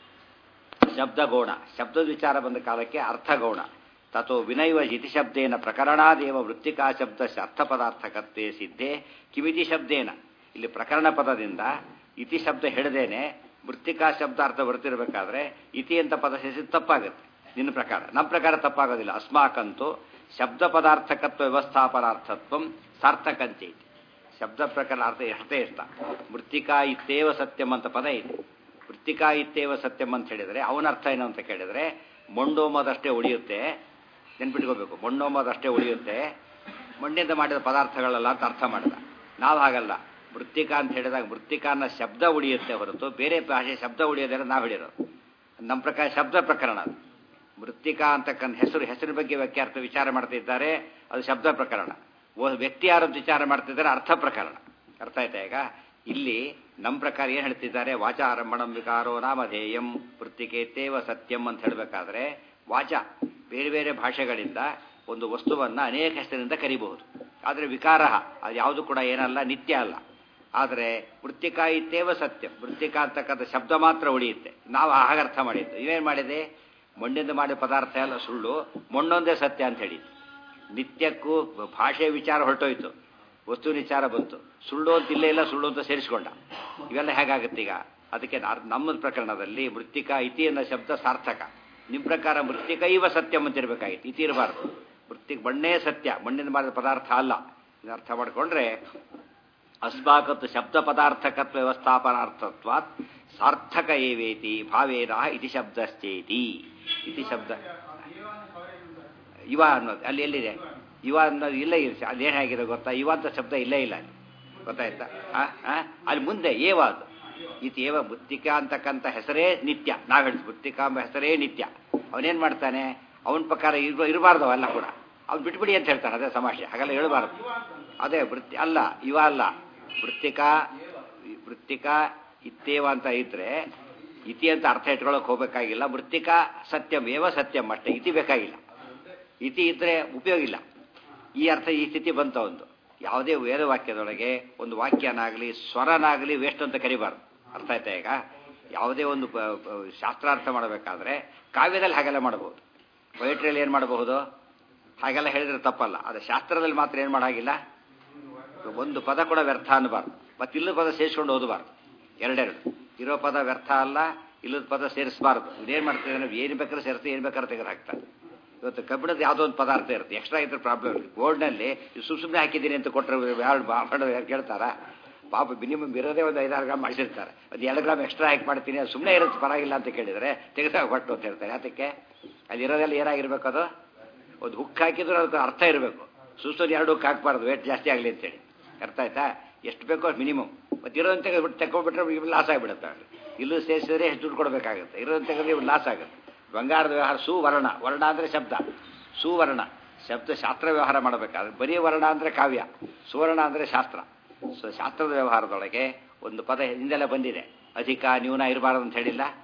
ಶಬ್ದಗೌಣ ಶಬ್ದದ ವಿಚಾರ ಬಂದ ಕಾಲಕ್ಕೆ ಅರ್ಥಗೌಣ ತಥೋ ವಿನೈವ ಇತಿ ಶಬ್ದೇನ ಪ್ರಕರಣಾದೇವ ವೃತ್ತಿಕಾ ಶಬ್ದ ಅರ್ಥ ಪದಾರ್ಥಕತ್ವೇ ಸಿದ್ಧೆ ಕಿವಿತಿ ಶಬ್ದೇನ ಇಲ್ಲಿ ಪ್ರಕರಣ ಪದದಿಂದ ಇತಿ ಶಬ್ದ ಹಿಡದೇನೆ ವೃತ್ತಿಕಾ ಶಬ್ದ ಅರ್ಥ ಬರ್ತಿರ್ಬೇಕಾದ್ರೆ ಇತಿ ಅಂತ ಪದ ಸೇರಿಸಿ ತಪ್ಪಾಗುತ್ತೆ ನಿನ್ನ ಪ್ರಕಾರ ನಮ್ಮ ಪ್ರಕಾರ ತಪ್ಪಾಗೋದಿಲ್ಲ ಅಸ್ಮಾಕಂತೂ ಶಬ್ದ ಪದಾರ್ಥಕತ್ವ ವ್ಯವಸ್ಥಾಪನಾರ್ಥತ್ವ ಸಾರ್ಥಕಂಚೆ ಐತಿ ಶಬ್ದ ಪ್ರಕರಣ ಅರ್ಥ ಎಷ್ಟೇ ಇಷ್ಟ ಮೃತ್ತಿಕಾ ಇತ್ತೇವ ಸತ್ಯಂ ಅಂತ ಪದ ಇದೆ ಮೃತ್ತಿಕಾ ಇತ್ತೇವ ಸತ್ಯಂ ಅಂತ ಹೇಳಿದರೆ ಅವನ ಅರ್ಥ ಏನು ಅಂತ ಕೇಳಿದರೆ ಮೊಂಡೋಮದಷ್ಟೇ ಉಳಿಯುತ್ತೆ ನೆನ್ಪಿಟ್ಕೋಬೇಕು ಮೊಂಡೋಮದಷ್ಟೇ ಉಳಿಯುತ್ತೆ ಮಣ್ಣಿಂದ ಮಾಡಿದ ಪದಾರ್ಥಗಳಲ್ಲ ಅಂತ ಅರ್ಥ ಮಾಡಿದ ನಾವು ಹಾಗಲ್ಲ ಮೃತ್ತಿಕಾ ಅಂತ ಹೇಳಿದಾಗ ಮೃತ್ತಿಕಾನ ಶಬ್ದ ಉಳಿಯುತ್ತೆ ಹೊರತು ಬೇರೆ ಭಾಷೆ ಶಬ್ದ ಉಳಿಯೋದೆಲ್ಲ ನಾವು ಹೇಳಿರೋದು ನಮ್ಮ ಪ್ರಕಾರ ಶಬ್ದ ಪ್ರಕರಣ ಅದು ಮೃತ್ತಿಕಾ ಅಂತಕ್ಕಂಥ ಹೆಸರು ಹೆಸರಿನ ಬಗ್ಗೆ ವ್ಯಾಖ್ಯಾರ್ಥ ವಿಚಾರ ಮಾಡ್ತಿದ್ದಾರೆ ಅದು ಶಬ್ದ ಪ್ರಕರಣ ವ್ಯಕ್ತಿ ಯಾರು ಅಂತ ವಿಚಾರ ಮಾಡ್ತಿದ್ದಾರೆ ಅರ್ಥ ಪ್ರಕರಣ ಅರ್ಥ ಆಯ್ತಾ ಈಗ ಇಲ್ಲಿ ನಮ್ಮ ಪ್ರಕಾರ ಏನು ಹೇಳ್ತಿದ್ದಾರೆ ವಾಚಾರಂಭಣಂ ವಿಕಾರೋ ನಾಮಧೇಯಂ ವೃತ್ತಿಕೇತೇವ ಸತ್ಯಂ ಅಂತ ಹೇಳಬೇಕಾದ್ರೆ ವಾಚ ಬೇರೆ ಬೇರೆ ಭಾಷೆಗಳಿಂದ ಒಂದು ವಸ್ತುವನ್ನು ಅನೇಕ ಹೆಸರಿನಿಂದ ಕರಿಬಹುದು ಆದರೆ ವಿಕಾರ ಅದು ಯಾವುದು ಕೂಡ ಏನಲ್ಲ ನಿತ್ಯ ಅಲ್ಲ ಆದರೆ ವೃತ್ತಿಕಾ ಇತ್ತೇವ ಸತ್ಯ ವೃತ್ತಿಕಾ ಅಂತಕ್ಕಂಥ ಶಬ್ದ ಮಾತ್ರ ಉಳಿಯುತ್ತೆ ನಾವು ಹಾಗರ್ಥ ಮಾಡಿದ್ದು ಇವೇನು ಮಾಡಿದೆ ಮಣ್ಣಿಂದ ಮಾಡಿದ ಪದಾರ್ಥ ಎಲ್ಲ ಸುಳ್ಳು ಮಣ್ಣೊಂದೇ ಸತ್ಯ ಅಂತ ಹೇಳಿದ್ದು ನಿತ್ಯಕ್ಕೂ ಭಾಷೆ ವಿಚಾರ ಹೊರಟೋಯ್ತು ವಸ್ತು ವಿಚಾರ ಬಂತು ಸುಳ್ಳು ಅಂತ ಇಲ್ಲೇ ಇಲ್ಲ ಸುಳ್ಳು ಅಂತ ಸೇರಿಸ್ಕೊಂಡ ಇವೆಲ್ಲ ಹೇಗಾಗುತ್ತೆ ಈಗ ಅದಕ್ಕೆ ನಮ್ಮ ಪ್ರಕರಣದಲ್ಲಿ ಮೃತ್ತಿಕಾ ಇತಿ ಅನ್ನೋ ಶಬ್ದ ಸಾರ್ಥಕ ನಿಮ್ಮ ಪ್ರಕಾರ ಮೃತ್ತಿಕ ಇವ ಸತ್ಯಂ ಅಂತ ಇರಬೇಕಾಗಿತ್ತು ಇತಿ ಇರಬಾರ್ದು ಮೃತ್ತಿಕ ಮಣ್ಣೇ ಸತ್ಯ ಮಣ್ಣಿಂದ ಮಾಡಿದ ಪದಾರ್ಥ ಅಲ್ಲ ಇದು ಅರ್ಥ ಮಾಡಿಕೊಂಡ್ರೆ ಅಸ್ಮಾಕತ್ತು ಶಬ್ದ ಪದಾರ್ಥಕತ್ವ ವ್ಯವಸ್ಥಾಪನಾರ್ಥತ್ವಾತ್ ಸಾರ್ಥಕ ಏವೇತಿ ಭಾವೇನ ಇತಿ ಶಬ್ದಶ್ಚೇತಿ ಇತಿ ಶಬ್ದ ಇವ ಅನ್ನೋದು ಅಲ್ಲಿ ಎಲ್ಲಿದೆ ಇವ ಅನ್ನೋದು ಇಲ್ಲ ಇದೆ ಅದೇನು ಹೇಗಿದೆ ಗೊತ್ತಾ ಇವ ಅಂತ ಶಬ್ದ ಇಲ್ಲೇ ಇಲ್ಲ ಅಲ್ಲಿ ಗೊತ್ತಾಯ್ತಾ ಅಲ್ಲಿ ಮುಂದೆ ಏವ ಅದು ಇತಿ ಏವ ಬುತ್ತಿಕಾ ಅಂತಕ್ಕಂಥ ಹೆಸರೇ ನಿತ್ಯ ನಾವು ಹೇಳ್ತೀವಿ ಬುತ್ತಿಕಾ ಎಂಬ ಹೆಸರೇ ನಿತ್ಯ ಅವನೇನು ಮಾಡ್ತಾನೆ ಅವನ ಪ್ರಕಾರ ಇರ್ ಇರಬಾರ್ದು ಅವೆಲ್ಲ ಕೂಡ ಅವ್ನು ಬಿಟ್ಬಿಡಿ ಅಂತ ಹೇಳ್ತಾನೆ ಅದೇ ಸಮಾಷೆ ಹಾಗೆಲ್ಲ ಹೇಳಬಾರ್ದು ಅದೇ ವೃತ್ತಿ ಅಲ್ಲ ಇವ ಅಲ್ಲ ವೃತ್ತಿಕಾ ವೃತ್ತಿಕಾ ಇತ್ತೇವ ಅಂತ ಇದ್ರೆ ಇತಿ ಅಂತ ಅರ್ಥ ಇಟ್ಕೊಳ್ಳೋಕೆ ಹೋಗಬೇಕಾಗಿಲ್ಲ ವೃತ್ತಿಕಾ ಸತ್ಯಂ ಏವ ಸತ್ಯಂ ಅಷ್ಟೇ ಇತಿ ಬೇಕಾಗಿಲ್ಲ ಇತಿ ಇದ್ರೆ ಉಪಯೋಗ ಇಲ್ಲ ಈ ಅರ್ಥ ಈ ಸ್ಥಿತಿ ಬಂತ ಒಂದು ಯಾವುದೇ ವೇದವಾಕ್ಯದೊಳಗೆ ಒಂದು ವಾಕ್ಯನಾಗಲಿ ಸ್ವರನಾಗಲಿ ವೇಸ್ಟ್ ಅಂತ ಕರಿಬಾರ್ದು ಅರ್ಥ ಆಯ್ತಾ ಈಗ ಯಾವುದೇ ಒಂದು ಶಾಸ್ತ್ರಾರ್ಥ ಮಾಡಬೇಕಾದ್ರೆ ಕಾವ್ಯದಲ್ಲಿ ಹಾಗೆಲ್ಲ ಮಾಡಬಹುದು ಪೊಯಿಟ್ರಿಯಲ್ಲಿ ಏನು ಮಾಡಬಹುದು ಹಾಗೆಲ್ಲ ಹೇಳಿದ್ರೆ ತಪ್ಪಲ್ಲ ಅದು ಶಾಸ್ತ್ರದಲ್ಲಿ ಮಾತ್ರ ಏನು ಮಾಡಾಗಿಲ್ಲ ಒಂದು ಪದ ಕೂಡ ವ್ಯರ್ಥ ಅನ್ನಬಾರ್ದು ಮತ್ತೆ ಇಲ್ಲದ ಪದ ಸೇರಿಸ್ಕೊಂಡು ಓದಬಾರ್ದು ಎರಡೆರಡು ಇರೋ ಪದ ವ್ಯರ್ಥ ಅಲ್ಲ ಇಲ್ಲದ ಪದ ಸೇರಿಸಬಾರ್ದು ಇದೇನು ಮಾಡ್ತಿದ್ದಾನೆ ಏನು ಬೇಕಾದ್ರೆ ಸೇರಿಸಿ ಏನು ಬೇಕಾದ್ರೆ ತೆಗೆದು ಹಾಕ್ತಾನೆ ಇವತ್ತು ಕಬ್ಬಿಣದ ಯಾವುದೋ ಒಂದು ಪದಾರ್ಥ ಇರುತ್ತೆ ಎಕ್ಸ್ಟ್ರಾ ಇದ್ರೆ ಪ್ರಾಬ್ಲಮ್ ಬೋರ್ಡ್ನಲ್ಲಿ ಸುಮ್ ಸುಮ್ಮನೆ ಹಾಕಿದ್ದೀನಿ ಅಂತ ಕೊಟ್ಟರೆ ಯಾರು ಬಾಬಣ್ಣ ಕೇಳ್ತಾರಾ ಪಾಪ ಮಿನಿಮಮ್ ಇರೋದೇ ಒಂದು ಐದಾರು ಗ್ರಾಮ್ ಮಾಡಿರ್ತಾರೆ ಅದು ಎರಡು ಗ್ರಾಮ್ ಎಕ್ಸ್ಟ್ರಾ ಹಾಕಿ ಮಾಡ್ತೀನಿ ಅದು ಸುಮ್ಮನೆ ಇರುತ್ತೆ ಪರವಾಗಿಲ್ಲ ಅಂತ ಕೇಳಿದರೆ ತೆಗೆದಾಗ ಕೊಟ್ಟು ಅಂತ ಹೇಳ್ತಾರೆ ಅದಕ್ಕೆ ಅದು ಇರೋದೆಲ್ಲ ಏನಾಗಿರ್ಬೇಕು ಅದು ಒಂದು ಹುಕ್ ಹಾಕಿದ್ರು ಅದಕ್ಕೆ ಅರ್ಥ ಇರಬೇಕು ಸುಸ್ತೊಂದು ಎರಡು ಹುಕ್ ಹಾಕಬಾರ್ದು ವೇಟ್ ಜಾಸ್ತಿ ಆಗಲಿ ಅಂತೇಳಿ ಅರ್ಥ ಆಯ್ತಾ ಎಷ್ಟು ಬೇಕೋ ಅಷ್ಟು ಮಿನಿಮಮ್ ಮತ್ತು ಇರೋದನ್ನ ತೆಗೆದ್ಬಿಟ್ಟು ತಗೊಂಡ್ಬಿಟ್ರೆ ಇವು ಲಾಸ್ ಆಗಿಬಿಡುತ್ತೆ ಇಲ್ಲೂ ಸೇರಿಸಿದ್ರೆ ಎಷ್ಟು ದುಡ್ಡು ಕೊಡಬೇಕಾಗುತ್ತೆ ಇರೋದನ್ನ ತೆಗೆದ್ರೆ ಇವು ಲಾಸ್ ಆಗುತ್ತೆ ಬಂಗಾರದ ವ್ಯವಹಾರ ಸುವರ್ಣ ವರ್ಣ ಅಂದರೆ ಶಬ್ದ ಸುವರ್ಣ ಶಬ್ದ ಶಾಸ್ತ್ರ ವ್ಯವಹಾರ ಮಾಡಬೇಕಾದ್ರೆ ಬರೀ ವರ್ಣ ಅಂದರೆ ಕಾವ್ಯ ಸುವರ್ಣ ಅಂದರೆ ಶಾಸ್ತ್ರ ಸೊ ಶಾಸ್ತ್ರದ ವ್ಯವಹಾರದೊಳಗೆ ಒಂದು ಪದ ಹಿಂದೆಲ್ಲ ಬಂದಿದೆ ಅಧಿಕ ನ್ಯೂನ ಇರಬಾರ್ದು ಅಂತ ಹೇಳಿಲ್ಲ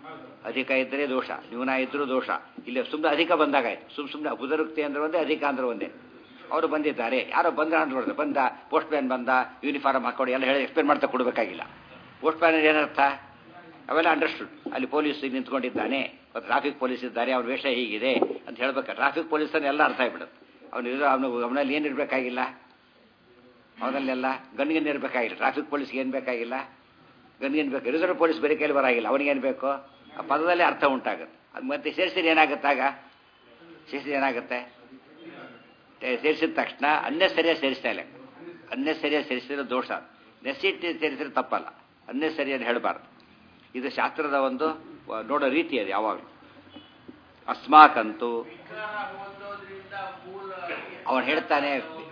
ಅಧಿಕ ಇದ್ದರೆ ದೋಷ ನ್ಯೂನ ಇದ್ರೂ ದೋಷ ಇಲ್ಲಿ ಸುಮ್ಮನೆ ಅಧಿಕ ಬಂದಾಗಾಯ್ತು ಸುಮ್ ಸುಮ್ಮನೆ ಬುಧರುಕ್ತಿ ಅಂದ್ರೆ ಒಂದೇ ಅಧಿಕ ಅಂದ್ರೆ ಒಂದೇ ಅವರು ಬಂದಿದ್ದಾರೆ ಯಾರೋ ಬಂದ ನೋಡಿದ್ರೆ ಬಂದ ಪೋಸ್ಟ್ ಮ್ಯಾನ್ ಬಂದ ಯೂನಿಫಾರ್ಮ್ ಹಾಕೊಂಡು ಎಲ್ಲ ಹೇಳಿ ಎಕ್ಸ್ಪ್ಲೇನ್ ಮಾಡ್ತಾ ಕೊಡಬೇಕಾಗಿಲ್ಲ ಪೋಸ್ಟ್ ಮ್ಯಾನ್ ಏನರ್ಥ ಅವೆಲ್ಲ ಅಂಡರ್ಸ್ಟುಡ್ ಅಲ್ಲಿ ಪೊಲೀಸ್ ನಿಂತ್ಕೊಂಡಿದ್ದಾನೆ ಮತ್ತು ಟ್ರಾಫಿಕ್ ಪೊಲೀಸ್ ಇದ್ದಾರೆ ಅವ್ರ ವೇಷ ಹೀಗಿದೆ ಅಂತ ಹೇಳ್ಬೇಕು ಟ್ರಾಫಿಕ್ ಪೊಲೀಸನ್ನ ಎಲ್ಲ ಅರ್ಥ ಆಗ್ಬಿಡುತ್ತೆ ಅವನು ಅವನು ಅವನಲ್ಲಿ ಏನು ಇರಬೇಕಾಗಿಲ್ಲ ಅವನಲ್ಲೆಲ್ಲ ಗನ್ಗಿನ್ ಇರಬೇಕಾಗಿಲ್ಲ ಟ್ರಾಫಿಕ್ ಪೊಲೀಸ್ಗೆ ಏನು ಬೇಕಾಗಿಲ್ಲ ಗನ್ಗಿನ್ ಬೇಕು ರಿಸರ್ವ್ ಪೊಲೀಸ್ ಬೇರೆ ಕೈಲಿ ಬರಾಗಿಲ್ಲ ಅವನಿಗೇನು ಬೇಕು ಆ ಪದದಲ್ಲಿ ಅರ್ಥ ಉಂಟಾಗುತ್ತೆ ಅದು ಮತ್ತೆ ಸೇರಿಸಿದ್ರೆ ಏನಾಗುತ್ತಾಗ ಸೇರಿಸಿದ್ರೆ ಏನಾಗುತ್ತೆ ಸೇರಿಸಿದ ತಕ್ಷಣ ಅನ್ನೆಸರಿಯಾಗಿ ಸೇರಿಸ್ತಾ ಇಲ್ಲ ಅನ್ನೆಸರಿಯಾಗಿ ಸೇರಿಸಿದ್ರೆ ದೋಷ ನೆಸಿಟಿ ಸೇರಿಸಿದ್ರೆ ತಪ್ಪಲ್ಲ ಅನ್ನೆಸರಿಯಾಗಿ ಹೇಳಬಾರ್ದು ಇದು ಶಾಸ್ತ್ರದ ಒಂದು ನೋಡೋ ರೀತಿ ಅದು ಯಾವಾಗಲೂ ಅಸ್ಮಾಕಂತೂ ಅವನು ಹೇಳ್ತಾನೆ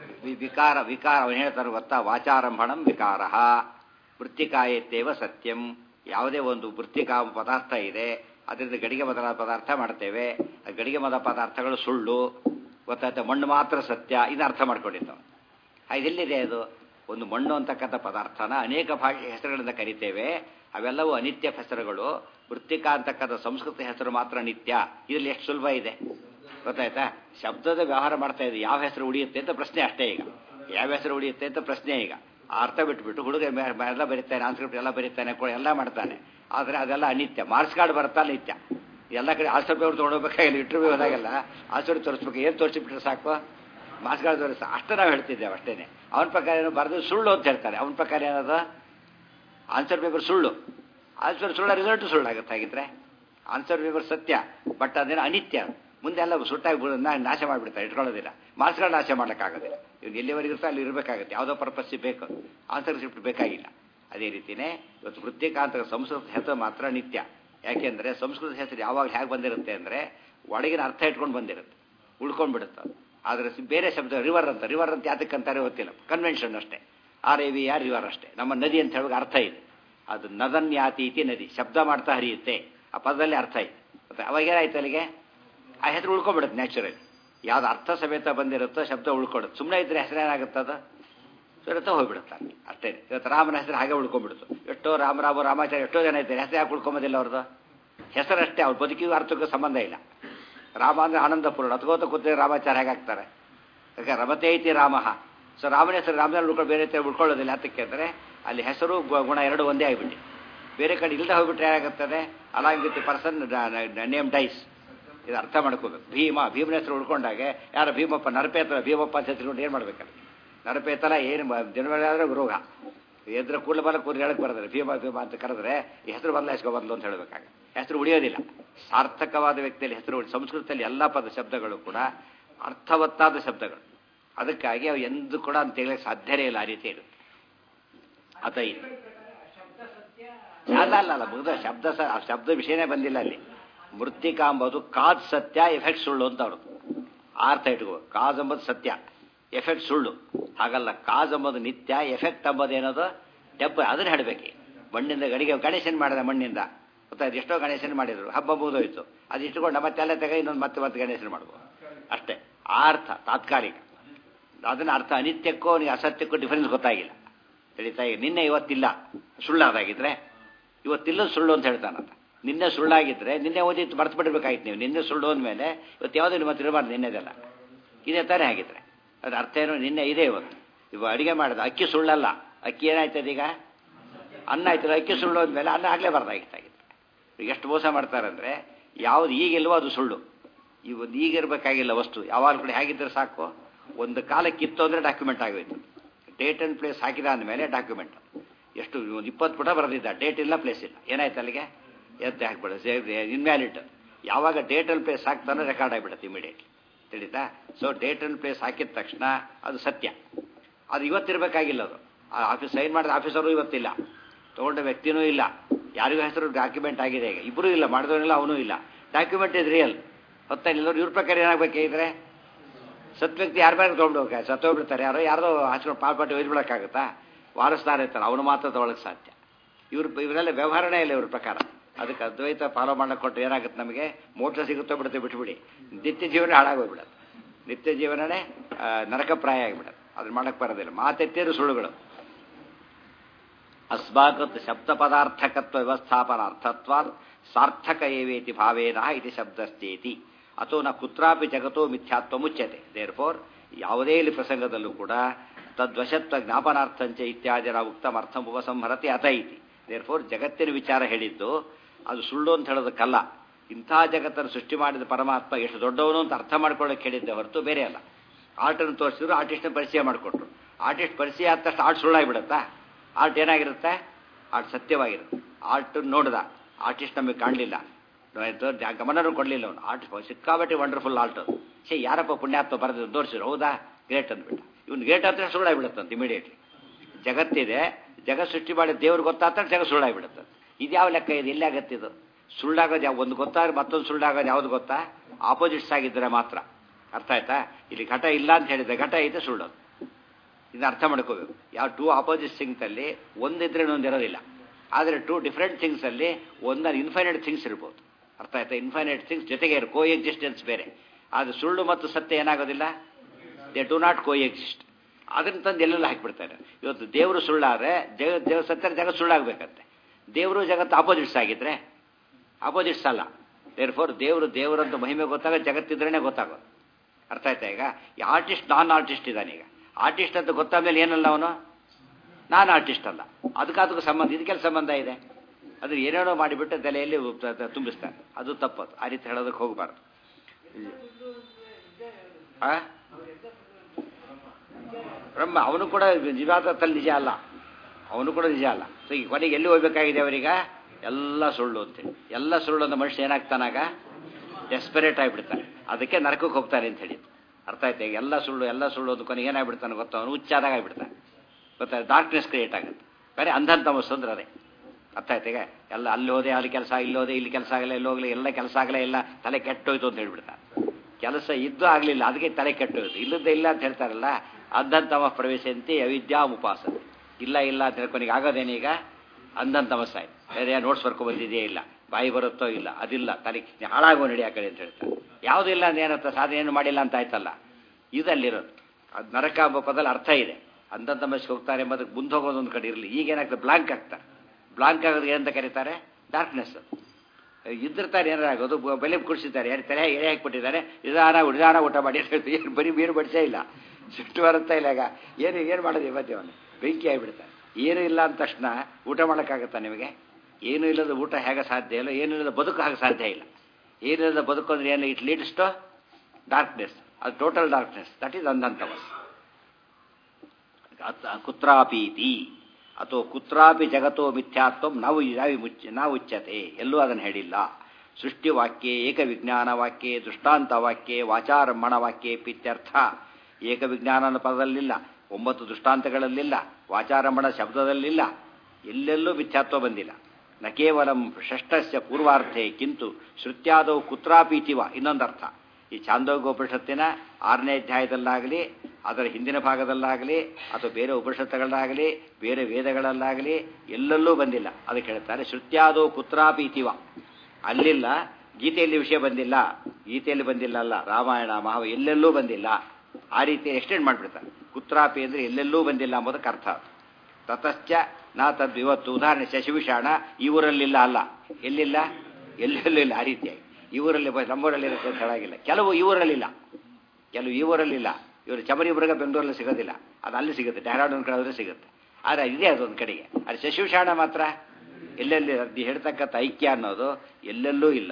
ವಿಕಾರ ವಿಕಾರ ಅವನು ಹೇಳ್ತಾನೆ ಗೊತ್ತಾ ವಾಚಾರಂಭಣಂ ವಿಕಾರ ವೃತ್ತಿಕಾಯತ್ತೇವ ಸತ್ಯಂ ಯಾವುದೇ ಒಂದು ವೃತ್ತಿಕಾ ಪದಾರ್ಥ ಇದೆ ಅದರಿಂದ ಗಡಿಗೆ ಮೊದಲ ಪದಾರ್ಥ ಮಾಡ್ತೇವೆ ಆ ಗಡಿಗೆ ಮೊದಲ ಪದಾರ್ಥಗಳು ಸುಳ್ಳು ಗೊತ್ತಾಯ್ತಾ ಮಣ್ಣು ಮಾತ್ರ ಸತ್ಯ ಇದನ್ನ ಅರ್ಥ ಮಾಡ್ಕೊಂಡಿದ್ದಾವೆ ಇದೆಲ್ಲಿದೆ ಅದು ಒಂದು ಮಣ್ಣು ಅಂತಕ್ಕಂಥ ಪದಾರ್ಥನ ಅನೇಕ ಭಾಷೆ ಹೆಸರುಗಳಿಂದ ಕರಿತೇವೆ ಅವೆಲ್ಲವೂ ಅನಿತ್ಯ ಹೆಸರುಗಳು ವೃತ್ತಿಕಾ ಅಂತಕ್ಕಂಥ ಸಂಸ್ಕೃತ ಹೆಸರು ಮಾತ್ರ ನಿತ್ಯ ಇದರಲ್ಲಿ ಎಷ್ಟು ಸುಲಭ ಇದೆ ಗೊತ್ತಾಯ್ತಾ ಶಬ್ದದ ವ್ಯವಹಾರ ಮಾಡ್ತಾ ಇದೆ ಯಾವ ಹೆಸರು ಉಳಿಯುತ್ತೆ ಅಂತ ಪ್ರಶ್ನೆ ಅಷ್ಟೇ ಈಗ ಯಾವ ಹೆಸರು ಉಳಿಯುತ್ತೆ ಅಂತ ಪ್ರಶ್ನೆ ಈಗ ಆ ಅರ್ಥ ಬಿಟ್ಬಿಟ್ಟು ಹುಡುಗ ಎಲ್ಲ ಬರೀತಾನೆ ಆನ್ಸ್ಕ್ರಿಪ್ಟ್ ಎಲ್ಲ ಬರೀತಾನೆ ಎಲ್ಲ ಮಾಡ್ತಾನೆ ಆದರೆ ಅದೆಲ್ಲ ಅನಿತ್ಯ ಮಾರ್ಕ್ಸ್ ಕಾರ್ಡ್ ಬರ್ತಾ ನಿತ್ಯ ಎಲ್ಲ ಕಡೆ ಆನ್ಸರ್ ಪೇಪರ್ ತೊಗೊಳ್ಬೇಕಾಗಿಲ್ಲ ಇಂಟರ್ವ್ಯೂ ಹೋದಾಗೆಲ್ಲ ಆನ್ಸರ್ ತೋರಿಸ್ಬೇಕು ಏನು ತೋರಿಸಿಬಿಟ್ರೆ ಸಾಕು ಮಾರ್ಕ್ಸ್ ಕಾರ್ಡ್ ತೋರಿಸ ಅಷ್ಟೇ ನಾವು ಹೇಳ್ತಿದ್ದೇವೆ ಅಷ್ಟೇನೆ ಅವನ ಪ್ರಕಾರ ಏನು ಬರೆದು ಸುಳ್ಳು ಅಂತ ಹೇಳ್ತಾರೆ ಅವನ ಪ್ರಕಾರ ಏನದು ಆನ್ಸರ್ ಪೇಪರ್ ಸುಳ್ಳು ಆನ್ಸರ್ ಸುಳ್ಳ ರಿಸಲ್ಟ್ ಸುಳ್ಳಾಗುತ್ತೆ ಹಾಗಿದ್ರೆ ಆನ್ಸರ್ ಪೇಪರ್ ಸತ್ಯ ಬಟ್ ಅದೇನು ಅನಿತ್ಯ ಮುಂದೆ ಎಲ್ಲ ಸುಟ್ಟಾಗಿ ನಾಶ ಮಾಡಿಬಿಡ್ತಾರೆ ಇಟ್ಕೊಳ್ಳೋದಿಲ್ಲ ಮಾರ್ಕ್ಸ್ಗಳು ನಾಶ ಮಾಡೋಕ್ಕಾಗೋದಿಲ್ಲ ಇವ್ನು ಎಲ್ಲಿವರೆಗೂ ಇರ್ತಾ ಅಲ್ಲಿ ಇರಬೇಕಾಗುತ್ತೆ ಯಾವುದೋ ಪರ್ಪಸ್ಸಿಗೆ ಬೇಕು ಆನ್ಸರ್ ಶಿಫ್ಟ್ ಬೇಕಾಗಿಲ್ಲ ಅದೇ ರೀತಿಯೇ ಇವತ್ತು ವೃತ್ತಿಕಾಂತ ಸಂಸ್ಕೃತ ಹೆಸರು ಮಾತ್ರ ನಿತ್ಯ ಯಾಕೆಂದರೆ ಸಂಸ್ಕೃತ ಹೆಸರು ಯಾವಾಗ ಹೇಗೆ ಬಂದಿರುತ್ತೆ ಅಂದರೆ ಒಳಗಿನ ಅರ್ಥ ಇಟ್ಕೊಂಡು ಬಂದಿರುತ್ತೆ ಉಳ್ಕೊಂಡ್ಬಿಡುತ್ತೆ ಆದರೆ ಬೇರೆ ಶಬ್ದ ರಿವರ್ ಅಂತ ರಿವರ್ ಅಂತ ಯಾತಕ್ಕಂತಾರೆ ಗೊತ್ತಿಲ್ಲ ಕನ್ವೆನ್ಷನ್ ಅಷ್ಟೇ R A V R river ಅಷ್ಟೇ ನಮ್ಮ ನದಿ ಅಂತ ಹೇಳುವಾಗ ಅರ್ಥ ಇದೆ ಅದು ನದನ್ಯಾತಿ ಇತಿ ನದಿ ಶಬ್ದ ಮಾಡ್ತಾ ಹರಿಯುತ್ತೆ ಆ ಪದದಲ್ಲಿ ಅರ್ಥ ಇದೆ ಮತ್ತೆ ಅವಾಗ ಏನಾಯ್ತು ಅಲ್ಲಿಗೆ ಆ ಹೆಸರು ಉಳ್ಕೊಂಡ್ಬಿಡುತ್ತೆ ನ್ಯಾಚುರಲಿ ಯಾವ್ದು ಅರ್ಥ ಸಮೇತ ಬಂದಿರುತ್ತೋ ಶಬ್ದ ಉಳ್ಕೊಡುತ್ತೆ ಸುಮ್ಮನೆ ಇದ್ರೆ ಹೆಸರು ಏನಾಗುತ್ತದ ಸುರತ ಹೋಗ್ಬಿಡುತ್ತೆ ಅಷ್ಟೇ ಇವತ್ತು ರಾಮನ ಹೆಸರು ಹಾಗೆ ಉಳ್ಕೊಂಡ್ಬಿಡ್ತು ಎಷ್ಟೋ ರಾಮ ರಾಮ ರಾಮಾಚಾರ್ಯ ಎಷ್ಟೋ ಜನ ಇದ್ದಾರೆ ಹೆಸರು ಯಾಕೆ ಉಳ್ಕೊಂಬೋದಿಲ್ಲ ಅವ್ರದ್ದು ಹೆಸರಷ್ಟೇ ಅವ್ರ ಬದುಕಿಗೂ ಅರ್ಥಕ್ಕೂ ಸಂಬಂಧ ಇಲ್ಲ ರಾಮ ಅಂದ್ರೆ ಆನಂದಪೂರ್ಣ ಅತ್ಕೋತ ಕೂತಿದ್ರೆ ರಾಮಾಚಾರ್ಯ ಹೇಗಾಗ್ತಾರೆ ಯಾಕೆ ರಮತೆ ಐತಿ ರಾಮ ಸೊ ರಾಮನ ಹೆಸರು ರಾಮನಲ್ಲಿ ಉಳ್ಕೊಂಡು ಬೇರೆ ಉಳ್ಕೊಳ್ಳೋದಿಲ್ಲ ಅದಕ್ಕೆ ಅಂದರೆ ಅಲ್ಲಿ ಹೆಸರು ಗುಣ ಎರಡು ಒಂದೇ ಆಗಿಬಿಟ್ಟು ಬೇರೆ ಕಡೆ ಇಲ್ಲದೆ ಹೋಗ್ಬಿಟ್ರೆ ಏನಾಗುತ್ತದೆ along with person name dies ಇದು ಅರ್ಥ ಮಾಡ್ಕೋಬೇಕು ಭೀಮ ಭೀಮನ ಹೆಸರು ಉಳ್ಕೊಂಡಾಗೆ ಯಾರು ಭೀಮಪ್ಪ ನರಪೇತರ ಭೀಮಪ್ಪ ಅಂತ ಹೆಸರು ಏನು ಮಾಡ್ಬೇಕಲ್ಲ ನರಪೇತರ ಏನು ದಿನಗಳಾದ್ರೆ ರೋಗ ಎದ್ರ ಕೂಡಲ ಬಲ ಕೂದಲು ಹೇಳಕ್ ಬರೋದ್ರೆ ಭೀಮ ಭೀಮ ಅಂತ ಕರೆದ್ರೆ ಈ ಹೆಸರು ಬದಲಾಯಿಸ್ಕೊ ಬಂದ್ಲು ಅಂತ ಹೇಳಬೇಕಾಗ ಹೆಸರು ಉಳಿಯೋದಿಲ್ಲ ಸಾರ್ಥಕವಾದ ವ್ಯಕ್ತಿಯಲ್ಲಿ ಹೆಸರು ಸಂಸ್ಕೃತದಲ್ಲಿ ಎಲ್ಲ ಪದ ಶಬ್ದಗಳು ಕೂಡ ಅರ್ಥವತ್ತಾದ ಶಬ್ದಗಳು ಅದಕ್ಕಾಗಿ ಅವು ಎಂದು ಕೂಡ ಅಂತ ಹೇಳಕ್ಕೆ ಸಾಧ್ಯನೇ ಇಲ್ಲ ಆ ರೀತಿ ಇರುತ್ತೆ ಅತ ಇಲ್ಲ ಅಲ್ಲ ಅಲ್ಲ ಅಲ್ಲ ಮುಗ್ದ ಶಬ್ದ ಸ ಆ ಶಬ್ದ ವಿಷಯನೇ ಬಂದಿಲ್ಲ ಅಲ್ಲಿ ಮೃತ್ತಿಕಾ ಅಂಬೋದು ಕಾಜ್ ಸತ್ಯ ಎಫೆಕ್ಟ್ ಸುಳ್ಳು ಅಂತ ಅವ್ರದ್ದು ಅರ್ಥ ಇಟ್ಕೋ ಕಾಜ್ ಎಂಬುದು ಸತ್ಯ ಎಫೆಕ್ಟ್ ಸುಳ್ಳು ಹಾಗಲ್ಲ ಕಾಜ್ ಎಂಬುದು ನಿತ್ಯ ಎಫೆಕ್ಟ್ ಎಂಬುದು ಏನದು ಡಬ್ಬ ಅದನ್ನ ಹೇಳಬೇಕು ಮಣ್ಣಿಂದ ಗಡಿಗೆ ಗಣೇಶನ್ ಮಾಡಿದ ಮಣ್ಣಿಂದ ಗೊತ್ತಾಯ್ತು ಎಷ್ಟೋ ಗಣೇಶನ್ ಮಾಡಿದ್ರು ಹಬ್ಬ ಮುಗಿದೋಯ್ತು ಅದು ಇಟ್ಕೊಂಡು ಮತ್ತೆಲ್ಲ ತೆಗ ಇನ್ನೊಂದು ಮತ್ತೆ ಮತ್ತೆ ಗಣೇಶನ್ ಮಾಡ್ಬೋದು ಅಷ್ಟೇ ಆ ಅರ್ಥ ತಾತ್ಕಾಲಿಕ ಅದನ್ನ ಅರ್ಥ ಅನಿತ್ಯಕ್ಕೂ ಅವನಿಗೆ ಅಸತ್ಯಕ್ಕೂ ಡಿಫರೆನ್ಸ್ ಗೊತ್ತಾಗಿಲ್ಲ ತಿಳಿತಾ ಈಗ ನಿನ್ನೆ ಇವತ್ತಿಲ್ಲ ಸುಳ್ಳಾದಾಗಿದ್ರೆ ಇವತ್ತಿಲ್ಲ ಸುಳ್ಳು ಅಂತ ಹೇಳ್ತಾನಂತ ನಿನ್ನೆ ಸುಳ್ಳಾಗಿದ್ರೆ ನಿನ್ನೆ ಓದಿತ್ತು ಮರ್ತು ಬಿಡಬೇಕಾಗಿತ್ತು ನೀವು ನಿನ್ನೆ ಸುಳ್ಳು ಅಂದಮೇಲೆ ಇವತ್ತು ಯಾವುದೂ ಮತ್ತೆ ಇರಬಾರ್ದು ನಿನ್ನೆದೆಲ್ಲ ಇದೇ ತಾನೇ ಆಗಿದ್ರೆ ಅದು ಅರ್ಥ ಏನು ನಿನ್ನೆ ಇದೆ ಇವತ್ತು ಇವಾಗ ಅಡುಗೆ ಮಾಡಿದ ಅಕ್ಕಿ ಸುಳ್ಳಲ್ಲ ಅಕ್ಕಿ ಏನಾಯ್ತದ ಈಗ ಅನ್ನ ಆಯ್ತದ ಅಕ್ಕಿ ಸುಳ್ಳು ಅಂದಮೇಲೆ ಅನ್ನ ಆಗಲೇಬಾರ್ದಾಗಿತ್ತಾಗಿತ್ತು ಈಗ ಎಷ್ಟು ಮೋಸ ಮಾಡ್ತಾರಂದ್ರೆ ಯಾವ್ದು ಈಗಿಲ್ವೋ ಅದು ಸುಳ್ಳು ಈ ಒಂದು ಈಗಿರ್ಬೇಕಾಗಿಲ್ಲ ವಸ್ತು ಯಾವಾಗ ಕೂಡ ಹೇಗಿದ್ರೆ ಸಾಕು ಒಂದು ಕಾಲಕ್ಕೆ ಇತ್ತು ಅಂದರೆ ಡಾಕ್ಯುಮೆಂಟ್ ಆಗೋಯ್ತು ಡೇಟ್ ಆ್ಯಂಡ್ ಪ್ಲೇಸ್ ಹಾಕಿದ ಅಂದಮೇಲೆ ಡಾಕ್ಯುಮೆಂಟ್ ಎಷ್ಟು ಒಂದು ಇಪ್ಪತ್ತು ಪುಟ ಬರೆದಿದ್ದ ಡೇಟ್ ಇಲ್ಲ ಪ್ಲೇಸ್ ಇಲ್ಲ ಏನಾಯ್ತು ಅಲ್ಲಿಗೆ ಎದ್ದು ಹಾಕ್ಬಿಡ ಇನ್ವ್ಯಾಲಿಡ್ ಯಾವಾಗ ಡೇಟ್ ಆ್ಯಂಡ್ ಪ್ಲೇಸ್ ಹಾಕ್ತಾನೆ ರೆಕಾರ್ಡ್ ಆಗಿಬಿಡುತ್ತೆ ಇಮಿಡಿಯೇಟ್ಲಿ ತಿಳಿತಾ ಸೊ ಡೇಟ್ ಆ್ಯಂಡ್ ಪ್ಲೇಸ್ ಹಾಕಿದ ತಕ್ಷಣ ಅದು ಸತ್ಯ ಅದು ಇವತ್ತಿರಬೇಕಾಗಿಲ್ಲ ಅದು ಆ ಆಫೀಸ್ ಸೈನ್ ಮಾಡಿದ ಆಫೀಸರು ಇವತ್ತಿಲ್ಲ ತೊಗೊಂಡ ವ್ಯಕ್ತಿನೂ ಇಲ್ಲ ಯಾರಿಗೂ ಹೆಸರು ಡಾಕ್ಯುಮೆಂಟ್ ಆಗಿದೆ ಈಗ ಇಬ್ಬರೂ ಇಲ್ಲ ಮಾಡಿದವನಿಲ್ಲ ಅವನೂ ಇಲ್ಲ ಡಾಕ್ಯುಮೆಂಟ್ ಇಸ್ ರಿಯಲ್ ಹೊತ್ತಾಗಿಲ್ಲ ಇವ್ರ ಪ್ರಕಾರ ಏನಾಗಬೇಕಿದ್ರೆ ಸತ್ ವ್ಯಕ್ತಿ ಯಾರು ಬೇರೆ ತೊಗೊಂಡು ಹೋಗ ಸತ್ತೋಗ್ಬಿಡ್ತಾರೆ ಯಾರೋ ಯಾರೋ ಹಾಸ್ಕೊಂಡು ಪಾಲ್ಪಟ್ಟು ಒಯ್ದ್ಬಿಡೋಕ್ಕಾಗುತ್ತಾ ವಾರಸ್ದಾರ ಇರ್ತಾರೆ ಅವನು ಮಾತ್ರ ತೊಗೊಳಕ್ಕೆ ಸಾಧ್ಯ ಇವ್ರ ಇವರೆಲ್ಲ ವ್ಯವಹಾರನೇ ಇಲ್ಲ ಇವ್ರ ಪ್ರಕಾರ ಅದಕ್ಕೆ ಅದ್ವೈತ ಫಾಲೋ ಮಾಡಕ್ಕೆ ಕೊಟ್ಟರೆ ಏನಾಗುತ್ತೆ ನಮಗೆ ಮೋಟ್ರ್ ಸಿಗುತ್ತೋ ಬಿಡುತ್ತೆ ಬಿಟ್ಬಿಡಿ ನಿತ್ಯ ಜೀವನ ಹಾಳಾಗೋಗ್ಬಿಡತ್ತೆ ನಿತ್ಯ ಜೀವನನೇ ನರಕಪ್ರಾಯ ಆಗಿಬಿಡತ್ತೆ ಅದನ್ನ ಮಾಡಕ್ಕೆ ಬರೋದಿಲ್ಲ ಮಾತೆತ್ತೇರು ಸುಳ್ಳುಗಳು ಅಸ್ಮಾಕತ್ ಶಬ್ದ ಪದಾರ್ಥಕತ್ವ ವ್ಯವಸ್ಥಾಪನಾರ್ಥತ್ವ ಸಾರ್ಥಕ ಏವೇತಿ ಭಾವೇನ ಇತಿ ಶಬ್ದಸ್ಥೇತಿ ಅಥವಾ ನ ಕುತ್ರಾಪಿ ಜಗತ್ತೋ ಮಿಥ್ಯಾತ್ವ ಮುಚ್ಚತೆ ದೇರ್ ಫೋರ್ ಯಾವುದೇ ಇಲ್ಲಿ ಪ್ರಸಂಗದಲ್ಲೂ ಕೂಡ ತದ್ವಶತ್ವ ಜ್ಞಾಪನಾರ್ಥಂಚ ಇತ್ಯಾದಿರ ಉಕ್ತಮ ಅರ್ಥಂ ಉಪಸಂಹರತೆ ಅತ ಇತಿ ದೇರ್ ಫೋರ್ ಜಗತ್ತಿನ ವಿಚಾರ ಹೇಳಿದ್ದು ಅದು ಸುಳ್ಳು ಅಂತ ಹೇಳೋದಕ್ಕಲ್ಲ ಇಂಥ ಜಗತ್ತನ್ನು ಸೃಷ್ಟಿ ಮಾಡಿದ ಪರಮಾತ್ಮ ಎಷ್ಟು ದೊಡ್ಡವನು ಅಂತ ಅರ್ಥ ಮಾಡ್ಕೊಳ್ಳೋಕೆ ಹೇಳಿದ್ದೆ ಹೊರತು ಬೇರೆ ಅಲ್ಲ ಆರ್ಟನ್ನು ತೋರಿಸಿದ್ರು ಆರ್ಟಿಸ್ಟ್ನ ಪರಿಚಯ ಮಾಡಿಕೊಟ್ರು ಆರ್ಟಿಸ್ಟ್ ಪರಿಚಯ ಆದ ತಕ್ಷಣ ಆರ್ಟ್ ಸುಳ್ಳಾಗಿಬಿಡುತ್ತಾ ಆರ್ಟ್ ಏನಾಗಿರುತ್ತೆ ಆರ್ಟ್ ಸತ್ಯವಾಗಿರುತ್ತೆ ಆರ್ಟ್ ನೋಡ್ದ ಆರ್ಟಿಸ್ಟ್ ನಮಗೆ ಕಾಣಲಿಲ್ಲ ಗಮನನೂ ಕೊಡಲಿಲ್ಲ ಅವನು ಆರ್ಟ್ ಸಿಕ್ಕಾಬಟ್ಟೆ ವಂಡರ್ಫುಲ್ ಆರ್ಟ್ ಅದು ಛೇ ಯಾರಪ್ಪ ಪುಣ್ಯಾತ್ಮ ಬರೆದು ತೋರಿಸಿದ್ರು ಹೌದಾ ಗ್ರೇಟ್ ಅಂದ್ಬಿಟ್ಟ ಇವ್ನು ಗ್ರೇಟ್ ಹತ್ರ ಸುಳ್ಳಾಗಿಬಿಡುತ್ತಂತ ಇಮಿಡಿಯೇಟ್ಲಿ ಜಗತ್ತಿದೆ ಜಗತ್ ಸೃಷ್ಟಿ ಮಾಡಿ ದೇವ್ರು ಗೊತ್ತಾಗ್ತಾ ಜಗತ್ ಸುಳ್ಳಾಗಿಬಿಡುತ್ತೆ ಇದು ಯಾವ ಲೆಕ್ಕ ಇದು ಎಲ್ಲಿ ಆಗತ್ತಿದು ಸುಳ್ಳಾಗೋದು ಯಾವ ಒಂದು ಗೊತ್ತಾದ್ರೆ ಮತ್ತೊಂದು ಸುಳ್ಳಾಗೋದು ಯಾವ್ದು ಗೊತ್ತಾ ಆಪೋಸಿಟ್ಸ್ ಆಗಿದ್ದರೆ ಮಾತ್ರ ಅರ್ಥ ಆಯ್ತಾ ಇಲ್ಲಿ ಘಟ ಇಲ್ಲ ಅಂತ ಹೇಳಿದ್ರೆ ಘಟ ಐತೆ ಸುಳ್ಳೋದು ಇದನ್ನ ಅರ್ಥ ಮಾಡ್ಕೋಬೇಕು ಯಾವ ಟೂ ಆಪೋಸಿಟ್ ಥಿಂಗ್ಸಲ್ಲಿ ಒಂದಿದ್ರೆ ಇನ್ನೊಂದು ಇರೋದಿಲ್ಲ ಆದರೆ ಟೂ ಡಿಫ್ರೆಂಟ್ ಥಿಂಗ್ಸಲ್ಲಿ ಒಂದನ್ನು ಇನ್ಫೈನೈಟ್ ಥಿಂಗ್ಸ್ ಇರ್ಬೋದು ಅರ್ಥ ಆಯ್ತಾ ಇನ್ಫೈನೈಟ್ ಥಿಂಗ್ಸ್ ಜೊತೆಗೆ ಕೋ ಎಕ್ಸಿಸ್ಟೆನ್ಸ್ ಬೇರೆ ಆದರೆ ಸುಳ್ಳು ಮತ್ತು ಸತ್ಯ ಏನಾಗೋದಿಲ್ಲ they do not coexist ಅದನ್ನ ತಂದು ಎಲ್ಲೆಲ್ಲ ಹಾಕಿಬಿಡ್ತಾರೆ ಇವತ್ತು ದೇವರು ಸುಳ್ಳಾದ್ರೆ ಜಗ ದೇವ ಸತ್ಯ ಜಗತ್ ಸುಳ್ಳಾಗಬೇಕಂತೆ ದೇವರು ಜಗತ್ತು ಆಪೋಸಿಟ್ಸ್ ಆಗಿದ್ರೆ ಆಪೋಸಿಟ್ಸ್ ಅಲ್ಲ ದೇರ್ ಫೋರ್ ದೇವರು ದೇವರಂತ ಮಹಿಮೆ ಗೊತ್ತಾಗ ಜಗತ್ತಿದ್ರೇ ಗೊತ್ತಾಗೋದು ಅರ್ಥ ಆಯ್ತಾ ಈಗ ಈ ಆರ್ಟಿಸ್ಟ್ ನಾನ್ ಆರ್ಟಿಸ್ಟ್ ಇದ್ದಾನೆ ಈಗ ಆರ್ಟಿಸ್ಟ್ ಅಂತ ಗೊತ್ತಾದ್ಮೇಲೆ ಏನಲ್ಲ ಅವನು ನಾನು ಆರ್ಟಿಸ್ಟ್ ಅಲ್ಲ ಅದಕ್ಕೆ ಅದಕ್ಕೆ ಸಂಬಂಧ ಇದಕ್ಕೆಲ್ಲ ಸಂಬಂಧ ಇದೆ ಅದು ಏನೇನೋ ಮಾಡಿಬಿಟ್ಟು ತಲೆಯಲ್ಲಿ ತುಂಬಿಸ್ತಾನೆ ಅದು ತಪ್ಪದು ಆ ರೀತಿ ಹೇಳೋದಕ್ಕೆ ಹೋಗಬಾರ್ದು ಆ ಬ್ರಹ್ಮ ಅವನು ಕೂಡ ಜೀವಾತಲ್ಲಿ ನಿಜ ಅಲ್ಲ ಅವನು ಕೂಡ ನಿಜ ಅಲ್ಲ ಸೊ ಈಗ ಕೊನೆಗೆ ಎಲ್ಲಿ ಹೋಗ್ಬೇಕಾಗಿದೆ ಅವರೀಗ ಎಲ್ಲ ಸುಳ್ಳು ಅಂತೇಳಿ ಎಲ್ಲ ಸುಳ್ಳು ಅಂತ ಮನುಷ್ಯ ಏನಾಗ್ತಾನಾಗ ಡೆಸ್ಪರೇಟ್ ಆಗಿಬಿಡ್ತಾನೆ ಅದಕ್ಕೆ ನರಕಕ್ಕೆ ಹೋಗ್ತಾನೆ ಅಂತ ಹೇಳಿದ್ದು ಅರ್ಥ ಆಯ್ತು ಈಗ ಎಲ್ಲ ಸುಳ್ಳು ಎಲ್ಲ ಸುಳ್ಳು ಅಂತ ಕೊನೆಗೆ ಏನಾಗ್ಬಿಡ್ತಾನೆ ಗೊತ್ತಾ ಅವನು ಹುಚ್ಚಾದಾಗ ಆಗಿಬಿಡ್ತಾನೆ ಗೊತ್ತಾ ಡಾರ್ಕ್ನೆಸ್ ಕ್ರಿಯೇಟ್ ಆಗುತ್ತೆ ಬೇರೆ ಅಂಧನ್ ತಮಸ್ಸು ಅಂದ್ರೆ ಅದೇ ಅರ್ಥ ಆಯ್ತು ಈಗ ಎಲ್ಲ ಅಲ್ಲಿ ಹೋದೆ ಅಲ್ಲಿ ಕೆಲಸ ಇಲ್ಲಿ ಹೋದೆ ಇಲ್ಲಿ ಕೆಲಸ ಆಗಲ್ಲ ಇಲ್ಲಿ ಹೋಗ್ಲಿ ಎಲ್ಲ ಕೆಲಸ ಆಗಲೇ ಇಲ್ಲ ತಲೆ ಕೆಟ್ಟೋಯ್ತು ಅಂತ ಹೇಳ್ಬಿಡ್ತಾನೆ ಕೆಲಸ ಇದ್ದು ಆಗಲಿಲ್ಲ ಅದಕ್ಕೆ ತಲೆ ಕೆಟ್ಟೋಯ್ತು ಇಲ್ಲದ ಇಲ್ಲ ಅಂತ ಹೇಳ್ತಾರಲ್ಲ ಅಂಧಂತಮ ಪ್ರವೇಶಂತಿ ಅವಿದ್ಯಾ ಉಪಾಸನೆ ಇಲ್ಲ ಇಲ್ಲ ಅಂತ ಹೇಳ್ಕೊನಿಗೆ ಆಗೋದೇನೀಗ ಅಂಧನ್ ತಮಸ್ಸಾಯ್ತು ಬೇರೆ ನೋಟ್ಸ್ ಬರ್ಕೊ ಬಂದಿದೆಯೇ ಇಲ್ಲ ಬಾಯಿ ಬರುತ್ತೋ ಇಲ್ಲ ಅದಿಲ್ಲ ತಲೆ ಹಾಳಾಗೋ ನಡಿ ಆ ಕಡೆ ಅಂತ ಹೇಳ್ತಾರೆ ಯಾವುದೂ ಇಲ್ಲ ಅಂತ ಏನಂತ ಸಾಧನೆ ಏನು ಮಾಡಿಲ್ಲ ಅಂತ ಆಯ್ತಲ್ಲ ಇದಲ್ಲಿರೋದು ಅದು ನರಕ ಎಂಬ ಪದದಲ್ಲಿ ಅರ್ಥ ಇದೆ ಅಂಧನ್ ತಮಸ್ಸಿಗೆ ಹೋಗ್ತಾರೆ ಎಂಬುದಕ್ಕೆ ಮುಂದೆ ಹೋಗೋದು ಒಂದು ಕಡೆ ಇರಲಿ ಈಗ ಏನಾಗ್ತದೆ ಬ್ಲಾಂಕ್ ಆಗ್ತಾರೆ ಬ್ಲಾಂಕ್ ಆಗೋದು ಏನಂತ ಕರೀತಾರೆ ಡಾರ್ಕ್ನೆಸ್ ಇದ್ದಿರ್ತಾರೆ ಏನಾರ ಆಗೋದು ಬೆಲೆ ಕುಡಿಸಿದ್ದಾರೆ ಯಾರು ತಲೆ ಎಳೆ ಹಾಕಿಬಿಟ್ಟಿದ್ದಾರೆ ನಿಧಾನ ನಿಧಾನ ಊಟ ಮಾಡಿ ಏನು ಬರೀ ನೀರು ಬಡಿಸೇ ಇಲ್ಲ ಸಿಟ್ಟು ಬರುತ್ತಾ ಇಲ್ಲ ಈಗ ಏನು ಏನು ಮಾಡೋದು ಇವತ್ತು ಅವನು ಬೆಂಕಿ ಆಗಿಬಿಡ್ತಾನೆ ಏನು ಇಲ್ಲ ಅಂದ ತಕ್ಷಣ ಊಟ ಮಾಡೋಕ್ಕಾಗತ್ತಾ ನಿಮಗೆ ಏನು ಇಲ್ಲದ ಊಟ ಹೇಗೆ ಸಾಧ್ಯ ಇಲ್ಲ ಏನು ಇಲ್ಲದ ಬದುಕು ಹಾಗೆ ಸಾಧ್ಯ ಇಲ್ಲ ಏನಿಲ್ಲದ ಬದುಕು ಅಂದ್ರೆ ಏನು ಇಟ್ ಲೀಡ್ಸ್ ಟು ಡಾರ್ಕ್ನೆಸ್ ಅದು ಟೋಟಲ್ ಡಾರ್ಕ್ನೆಸ್ ದಟ್ ಈಸ್ ಅಂಧಂತಮಸ್ ಕುತ್ರಾಪೀತಿ ಅಥವಾ ಕುತ್ರಾಪಿ ಜಗತ್ತೋ ಮಿಥ್ಯಾತ್ವ ನಾವು ಮುಚ್ಚ ನಾವು ಉಚ್ಚತೆ ಎಲ್ಲೂ ಅದನ್ನು ಹೇಳಿಲ್ಲ ಸೃಷ್ಟಿವಾಕ್ಯೆ ಏಕವಿಜ್ಞಾನ ವಾಕ್ಯೆ ದೃಷ್ಟಾಂತ ವಾಕ್ಯೆ ವಾಚಾರಮ್ಮಣ ವಾಕ್ಯೆ ಪಿತ್ಯರ್ಥ ಏಕವಿಜ್ಞಾನ ಅನ್ನೋ ಪದದಲ್ಲಿಲ್ಲ ಒಂಬತ್ತು ದೃಷ್ಟಾಂತಗಳಲ್ಲಿಲ್ಲ ವಾಚಾರಮ್ಮಣ ಶಬ್ದದಲ್ಲಿಲ್ಲ ಎಲ್ಲೆಲ್ಲೂ ಮಿಥ್ಯಾತ್ವ ಬಂದಿಲ್ಲ ನ ಕೇವಲ ಷಷ್ಠಸ್ಯ ಪೂರ್ವಾರ್ಥೆ ಕಿಂತು ಶ್ರುತ್ಯಾದವು ಕುತ್ರಾಪೀತಿವ ಇನ್ನೊಂದರ್ಥ ಈ ಚಾಂದೋಗೋಪನಿಷತ್ತಿನ ಆರನೇ ಅಧ್ಯಾಯದಲ್ಲಾಗಲಿ ಅದರ ಹಿಂದಿನ ಭಾಗದಲ್ಲಾಗಲಿ ಅಥವಾ ಬೇರೆ ಉಪನಿಷತ್ತುಗಳಾಗಲಿ ಬೇರೆ ವೇದಗಳಲ್ಲಾಗಲಿ ಎಲ್ಲೆಲ್ಲೂ ಬಂದಿಲ್ಲ ಅದಕ್ಕೆ ಹೇಳ್ತಾರೆ ಶ್ರುತ್ಯಾದೋ ಕುತ್ರಾಪೀತಿವ ಅಲ್ಲಿಲ್ಲ ಗೀತೆಯಲ್ಲಿ ವಿಷಯ ಬಂದಿಲ್ಲ ಗೀತೆಯಲ್ಲಿ ಬಂದಿಲ್ಲ ಅಲ್ಲ ರಾಮಾಯಣ ಮಹಾ ಎಲ್ಲೆಲ್ಲೂ ಬಂದಿಲ್ಲ ಆ ರೀತಿ ಎಕ್ಸ್ಟೆಂಡ್ ಮಾಡಿಬಿಡ್ತಾರೆ ಕುತ್ರಾಪಿ ಅಂದರೆ ಎಲ್ಲೆಲ್ಲೂ ಬಂದಿಲ್ಲ ಎಂಬುದಕ್ಕೆ ಅರ್ಥ ತತಶ್ಚ ನಾ ತದ್ ಇವತ್ತು ಉದಾಹರಣೆ ಶಶಿವಿಷಾಣ ಈ ಊರಲ್ಲಿಲ್ಲ ಅಲ್ಲ ಎಲ್ಲಿಲ್ಲ ಎಲ್ಲೆಲ್ಲೂ ಇಲ್ಲ ಆ ರೀತಿಯಾಗಿ ಈ ಊರಲ್ಲಿ ನಮ್ಮೂರಲ್ಲಿ ಇರುತ್ತೆ ಅಂತ ಹೇಳಾಗಿಲ್ಲ ಕೆಲವು ಈ ಊರಲ್ಲಿಲ್ಲ ಕೆಲವು ಈ ಊರಲ್ಲಿಲ್ಲ ಇವರು ಚಮರಿಬುರ್ಗ ಬೆಂಗಳೂರಲ್ಲಿ ಸಿಗೋದಿಲ್ಲ ಅದು ಅಲ್ಲಿ ಸಿಗುತ್ತೆ ಡೆಹ್ರಾಡೂನ್ ಕಡೆ ಸಿಗುತ್ತೆ ಆದರೆ ಇದೆ ಅದೊಂದು ಕಡೆಗೆ ಅದು ಶಶಿವಿಷಾಣ ಮಾತ್ರ ಎಲ್ಲೆಲ್ಲಿ ಅದು ಹೇಳ್ತಕ್ಕಂಥ ಐಕ್ಯ ಅನ್ನೋದು ಎಲ್ಲೆಲ್ಲೂ ಇಲ್ಲ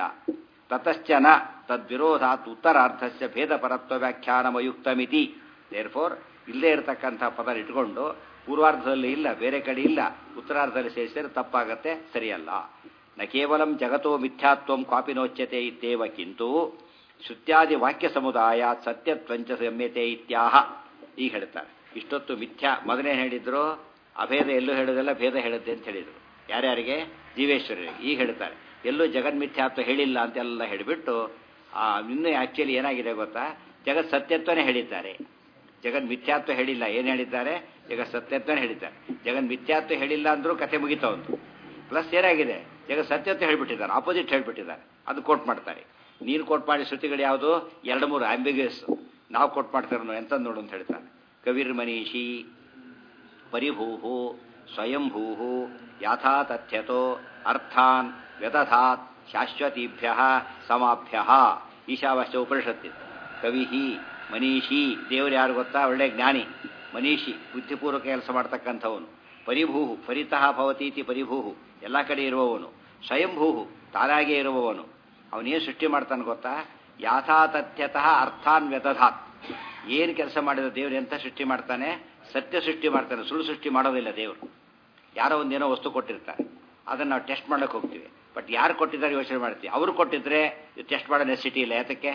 ತತಶ್ಚನ ತದ್ವಿರೋಧಾತ್ ಉತ್ತರಾರ್ಧಸ್ಯ ಭೇದ ಪರತ್ವ ವ್ಯಾಖ್ಯಾನಮಯುಕ್ತಮಿತಿ ದೇರ್ ಫೋರ್ ಇಲ್ಲೇ ಇರತಕ್ಕಂಥ ಪದ ಇಟ್ಕೊಂಡು ಪೂರ್ವಾರ್ಧದಲ್ಲಿ ಇಲ್ಲ ಬೇರೆ ಕಡೆ ಇಲ್ಲ ಉತ್ತರಾರ್ಧದಲ್ಲಿ ಸೇರಿಸಿದರೆ ತಪ್ಪಾಗತ್ತೆ ಸರಿಯಲ್ಲ ನ ಕೇವಲಂ ಜಗತೋ ಮಿಥ್ಯಾತ್ವಂ ಕ್ವಾಪಿನೋಚ್ಯತೆ ಇತ್ತೇವ ಕಿಂತು ಶ್ರುತ್ಯಾದಿ ವಾಕ್ಯ ಸಮುದಾಯ ಸತ್ಯತ್ವಂಚ ಸಂಯತೆ ಇತ್ಯಾಹ ಈಗ ಹೇಳ್ತಾರೆ ಇಷ್ಟೊತ್ತು ಮಿಥ್ಯಾ ಮೊದಲೇ ಹೇಳಿದ್ರು ಅಭೇದ ಎಲ್ಲೂ ಹೇಳೋದಲ್ಲ ಭೇದ ಹೇಳುತ್ತೆ ಅಂತ ಹೇಳಿದರು ಯಾರ್ಯಾರಿಗೆ ಜೀವೇಶ್ವರರಿಗೆ ಈಗ ಹೇಳ್ತಾರೆ ಎಲ್ಲೂ ಜಗನ್ಮಿಥ್ಯಾತ್ವ ಹೇಳಿಲ್ಲ ಅಂತೆಲ್ಲ ಹೇಳಿಬಿಟ್ಟು ಇನ್ನೂ ಆ್ಯಕ್ಚುಲಿ ಏನಾಗಿದೆ ಗೊತ್ತಾ ಜಗತ್ ಸತ್ಯತ್ವನೇ ಹೇಳಿದ್ದಾರೆ ಜಗನ್ ಮಿಥ್ಯಾತ್ವ ಹೇಳಿಲ್ಲ ಏನು ಹೇಳಿದ್ದಾರೆ ಜಗತ್ ಸತ್ಯತ್ವನೇ ಹೇಳಿದ್ದಾರೆ ಜಗನ್ ಮಿಥ್ಯಾತ್ವ ಹೇಳಿಲ್ಲ ಅಂದ್ರೂ ಕತೆ ಮುಗಿತಾ ಒಂದು ಪ್ಲಸ್ ಏನಾಗಿದೆ ಜಗತ್ ಸತ್ಯತ್ವ ಹೇಳ್ಬಿಟ್ಟಿದ್ದಾರೆ ಆಪೋಸಿಟ್ ಹೇಳ್ಬಿಟ್ಟಿದ್ದಾರೆ ಅದು ಕೋಟ್ ಮಾಡ್ತಾರೆ ನೀನು ಕೋಟ್ ಮಾಡಿ ಶ್ರುತಿಗಳು ಯಾವುದು ಎರಡು ಮೂರು ಆಂಬಿಗಸ್ ನಾವು ಕೋಟ್ ಮಾಡ್ತಾರೆ ಎಂತ ನೋಡು ಅಂತ ಹೇಳ್ತಾರೆ ಕವಿರ್ ಮನೀಷಿ ಪರಿಭೂಹು ಸ್ವಯಂಭೂ ಯಥಾ ತಥ್ಯತೋ ಅರ್ಥಾನ್ ವ್ಯದಧಾತ್ ಶಾಶ್ವತೀಭ್ಯ ಸಮಾಭ್ಯ ಈಶಾವಾಸ್ಯ ಉಪನಿಷತ್ತಿದೆ ಕವಿಹಿ ಮನೀಷಿ ದೇವರು ಯಾರು ಗೊತ್ತಾ ಒಳ್ಳೆ ಜ್ಞಾನಿ ಮನೀಷಿ ಬುದ್ಧಿಪೂರ್ವಕ ಕೆಲಸ ಮಾಡ್ತಕ್ಕಂಥವನು ಪರಿಭೂಹು ಪರಿತಃ ಭವತೀತಿ ಪರಿಭೂಹು ಎಲ್ಲ ಕಡೆ ಇರುವವನು ಸ್ವಯಂಭೂಹು ತಾನಾಗೇ ಇರುವವನು ಅವನೇನು ಸೃಷ್ಟಿ ಮಾಡ್ತಾನೆ ಗೊತ್ತಾ ಯಾಥಾತಥ್ಯತಃ ಅರ್ಥಾನ್ ವ್ಯತಧಾತ್ ಏನು ಕೆಲಸ ಮಾಡಿದ ದೇವರು ಎಂಥ ಸೃಷ್ಟಿ ಮಾಡ್ತಾನೆ ಸತ್ಯ ಸೃಷ್ಟಿ ಮಾಡ್ತಾನೆ ಸುಳ್ಳು ಸೃಷ್ಟಿ ಮಾಡೋದಿಲ್ಲ ದೇವರು ಯಾರೋ ಒಂದೇನೋ ವಸ್ತು ಕೊಟ್ಟಿರ್ತಾರೆ ಅದನ್ನು ನಾವು ಟೆಸ್ಟ್ ಮಾಡೋಕೆ ಹೋಗ್ತೀವಿ ಬಟ್ ಯಾರು ಕೊಟ್ಟಿದ್ದಾರೆ ಯೋಚನೆ ಮಾಡ್ತೀವಿ ಅವರು ಕೊಟ್ಟಿದ್ರೆ ಟೆಸ್ಟ್ ಮಾಡೋ ನೆಸಿಟಿ ಇಲ್ಲ ಯಾತಕ್ಕೆ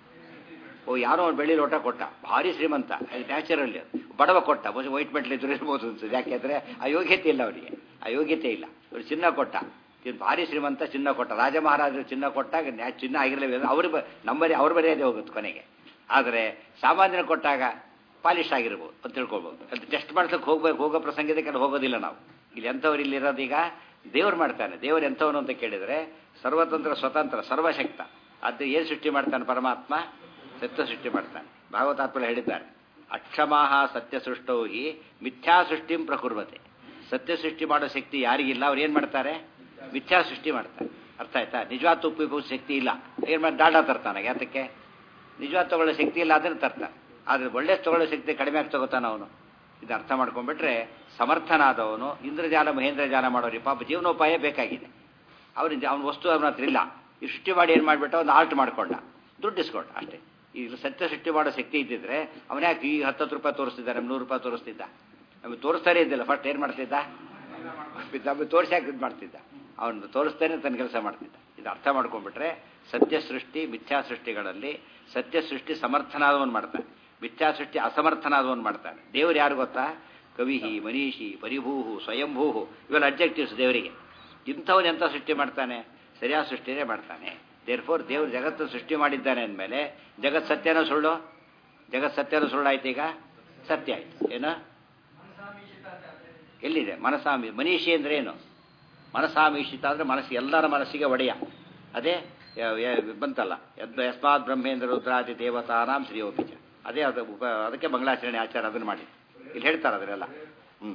ಓ ಯಾರೋ ಒಂದು ಬೆಳ್ಳಿ ಲೋಟ ಕೊಟ್ಟ ಭಾರಿ ಶ್ರೀಮಂತ ಅದು ನ್ಯಾಚುರಲ್ ಬಡವ ಕೊಟ್ಟ ವೈಟ್ ಮೆಟ್ಲ್ ಇದ್ರು ಇರ್ಬೋದು ಅನ್ಸುತ್ತೆ ಯಾಕೆಂದ್ರೆ ಅಯೋಗ್ಯತೆ ಇಲ್ಲ ಅವನಿಗೆ ಅಯೋಗ್ಯತೆ ಇಲ್ಲ ಇವ್ರು ಚಿನ್ನ ಕೊಟ್ಟ ಇವ್ನು ಭಾರಿ ಶ್ರೀಮಂತ ಚಿನ್ನ ಕೊಟ್ಟ ರಾಜ ಮಹಾರಾಜರು ಚಿನ್ನ ಕೊಟ್ಟಾಗ ನ್ಯಾ- ಚಿನ್ನ ಆಗಿರಲಿಲ್ಲ ಅವ್ರ ನಂಬರಿ ಅವ್ರ ಮರ್ಯಾದೆ ಹೋಗುತ್ತೆ ಕೊನೆಗೆ ಆದರೆ ಸಾಮಾನ್ಯರು ಕೊಟ್ಟಾಗ ಪಾಲಿಶ್ ಆಗಿರ್ಬೋದು ಅಂತ ತಿಳ್ಕೊಳ್ಬೋದು ಅದು ಟೆಸ್ಟ್ ಮಾಡ್ಸಕ್ಕೆ ಹೋಗ್ಬೇಕು ಹೋಗೋ ಪ್ರಸಂಗದಕ್ಕೆ ಅಲ್ಲಿ ಹೋಗೋದಿಲ್ಲ ನಾವು ಇಲ್ಲಿ ಎಂಥವ್ರು ಇಲ್ಲಿ ಇರೋದೀಗ ದೇವ್ರು ಮಾಡ್ತಾನೆ ದೇವ್ರು ಎಂಥವನು ಅಂತ ಕೇಳಿದರೆ ಸರ್ವತಂತ್ರ ಸ್ವತಂತ್ರ ಸರ್ವಶಕ್ತ ಅದು ಏನು ಸೃಷ್ಟಿ ಮಾಡ್ತಾನೆ ಪರಮಾತ್ಮ ಸತ್ಯ ಸೃಷ್ಟಿ ಮಾಡ್ತಾನೆ ಭಾಗವತಾತ್ಮರು ಹೇಳಿದ್ದಾರೆ ಅಕ್ಷಮಾಹ ಸತ್ಯ ಸೃಷ್ಟೋ ಹಿ ಮಿಥ್ಯಾ ಸೃಷ್ಟಿಂ ಪ್ರಕುರ್ವತೆ ಸತ್ಯ ಸೃಷ್ಟಿ ಮಾಡೋ ಶಕ್ತಿ ಯಾರಿಗಿಲ್ಲ ಅವ್ರು ಏನು ಮಾಡ್ತಾರೆ ಮಿಥ್ಯಾ ಸೃಷ್ಟಿ ಮಾಡ್ತಾರೆ ಅರ್ಥ ಆಯ್ತಾ ನಿಜವಾದ ಉಪಯೋಗ ಶಕ್ತಿ ಇಲ್ಲ ಏನು ಮಾಡಿ ಡಾಟಾ ತರ್ತಾನೆ ಯಾತಕ್ಕೆ ನಿಜವಾದ ತಗೊಳ್ಳೋ ಶಕ್ತಿ ಇಲ್ಲ ಅದನ್ನು ತರ್ತಾನೆ ಆದರೆ ಒಳ್ಳೆ ತಗೊಳ್ಳೋ ಶಕ್ತಿ ಕಡಿಮೆ ಆಗಿ ತಗೋತಾನೆ ಅವನು ಇದು ಅರ್ಥ ಮಾಡ್ಕೊಂಡ್ಬಿಟ್ರೆ ಸಮರ್ಥನಾದವನು ಇಂದ್ರಜಾಲ ಮಹೇಂದ್ರ ಜಾಲ ಮಾಡೋರಿ ಪಾಪ ಜೀವನೋಪಾಯ ಬೇಕಾಗಿದೆ ಅವ್ರಿಗೆ ಅವ್ನ ವಸ್ತು ಅವನ ಹತ್ರ ಇಲ್ಲ ಈ ಸೃಷ್ಟಿ ಮಾಡಿ ಏನು ಮಾಡಿಬಿಟ್ಟ ಒಂದು ಆಲ್ಟ್ ಮಾಡ್ಕೊಂಡ ದುಡ್ಡು ಇಸ್ಕೊಂಡ ಅಷ್ಟೇ ಈಗ ಸತ್ಯ ಸೃಷ್ಟಿ ಮಾಡೋ ಶಕ್ತಿ ಇದ್ದಿದ್ರೆ ಅವನ್ಯಾಕೆ ಈಗ ಹತ್ತತ್ತು ರೂಪಾಯಿ ತೋರಿಸ್ತಿದ್ದ ನಮ್ಗೆ ನೂರು ರೂಪಾಯಿ ತೋರಿಸ್ತಿದ್ದ ನಮಗೆ ತೋರಿಸ್ತಾನೆ ಇದ್ದಿಲ್ಲ ಫಸ್ಟ್ ಏನು ಮಾಡ್ತಿದ್ದ ನಮಗೆ ತೋರಿಸ್ಯಾಕೆ ಇದು ಮಾಡ್ತಿದ್ದ ಅವನು ತೋರಿಸ್ತಾನೆ ತನ್ನ ಕೆಲಸ ಮಾಡ್ತಿದ್ದ ಇದು ಅರ್ಥ ಮಾಡ್ಕೊಂಡ್ಬಿಟ್ರೆ ಸತ್ಯ ಸೃಷ್ಟಿ ಮಿಥ್ಯಾ ಸೃಷ್ಟಿಗಳಲ್ಲಿ ಸತ್ಯ ಸೃಷ್ಟಿ ಸಮರ್ಥನಾದವನು ಮಾಡ್ತಾನೆ ಮಿಥ್ಯಾ ಸೃಷ್ಟಿ ಅಸಮರ್ಥನಾದವನು ಮಾಡ್ತಾನೆ ದೇವರು ಯಾರು ಗೊತ್ತಾ ಕವಿಹಿ ಮನೀಷಿ ಪರಿಭೂಹು ಸ್ವಯಂಭೂಹು ಇವೆಲ್ಲ ಅಬ್ಜೆಕ್ಟಿವ್ಸ್ ದೇವರಿಗೆ ಇಂಥವನು ಎಂಥ ಸೃಷ್ಟಿ ಮಾಡ್ತಾನೆ ಸರಿಯಾದ ಸೃಷ್ಟಿನೇ ಮಾಡ್ತಾನೆ ದೇರ್ ಫೋರ್ ದೇವರು ಜಗತ್ತು ಸೃಷ್ಟಿ ಮಾಡಿದ್ದಾನೆ ಅಂದಮೇಲೆ ಜಗತ್ ಸತ್ಯನೋ ಸುಳ್ಳು ಜಗತ್ ಸತ್ಯನೋ ಸುಳ್ಳು ಆಯ್ತು ಈಗ ಸತ್ಯ ಆಯ್ತು ಏನು ಎಲ್ಲಿದೆ ಮನಸಾಮಿ ಮನೀಷಿ ಅಂದ್ರೆ ಏನು ಮನಸಾಮೀಷಿತ ಅಂದ್ರೆ ಮನಸ್ಸು ಎಲ್ಲರ ಮನಸ್ಸಿಗೆ ಒಡೆಯ ಅದೇ ಯ- ಯ- ಬಂತಲ್ಲ ಯದ್ ಯಸ್ಮಾತ್ ಬ್ರಹ್ಮೇಂದ್ರ ರುದ್ರಾದಿ ದೇವತಾನಾಂ ಶ್ರೀಯೋಪಿಚ ಅದೇ ಅದು ಉಪ- ಅದಕ್ಕೆ ಮಂಗಳಾಚರಣೆ ಆಚಾರ ಅದನ್ನು ಮಾಡಿ ಇಲ್ಲಿ ಹೇಳ್ತಾರೆ ಅದನ್ನೆಲ್ಲ ಹ್ಮ್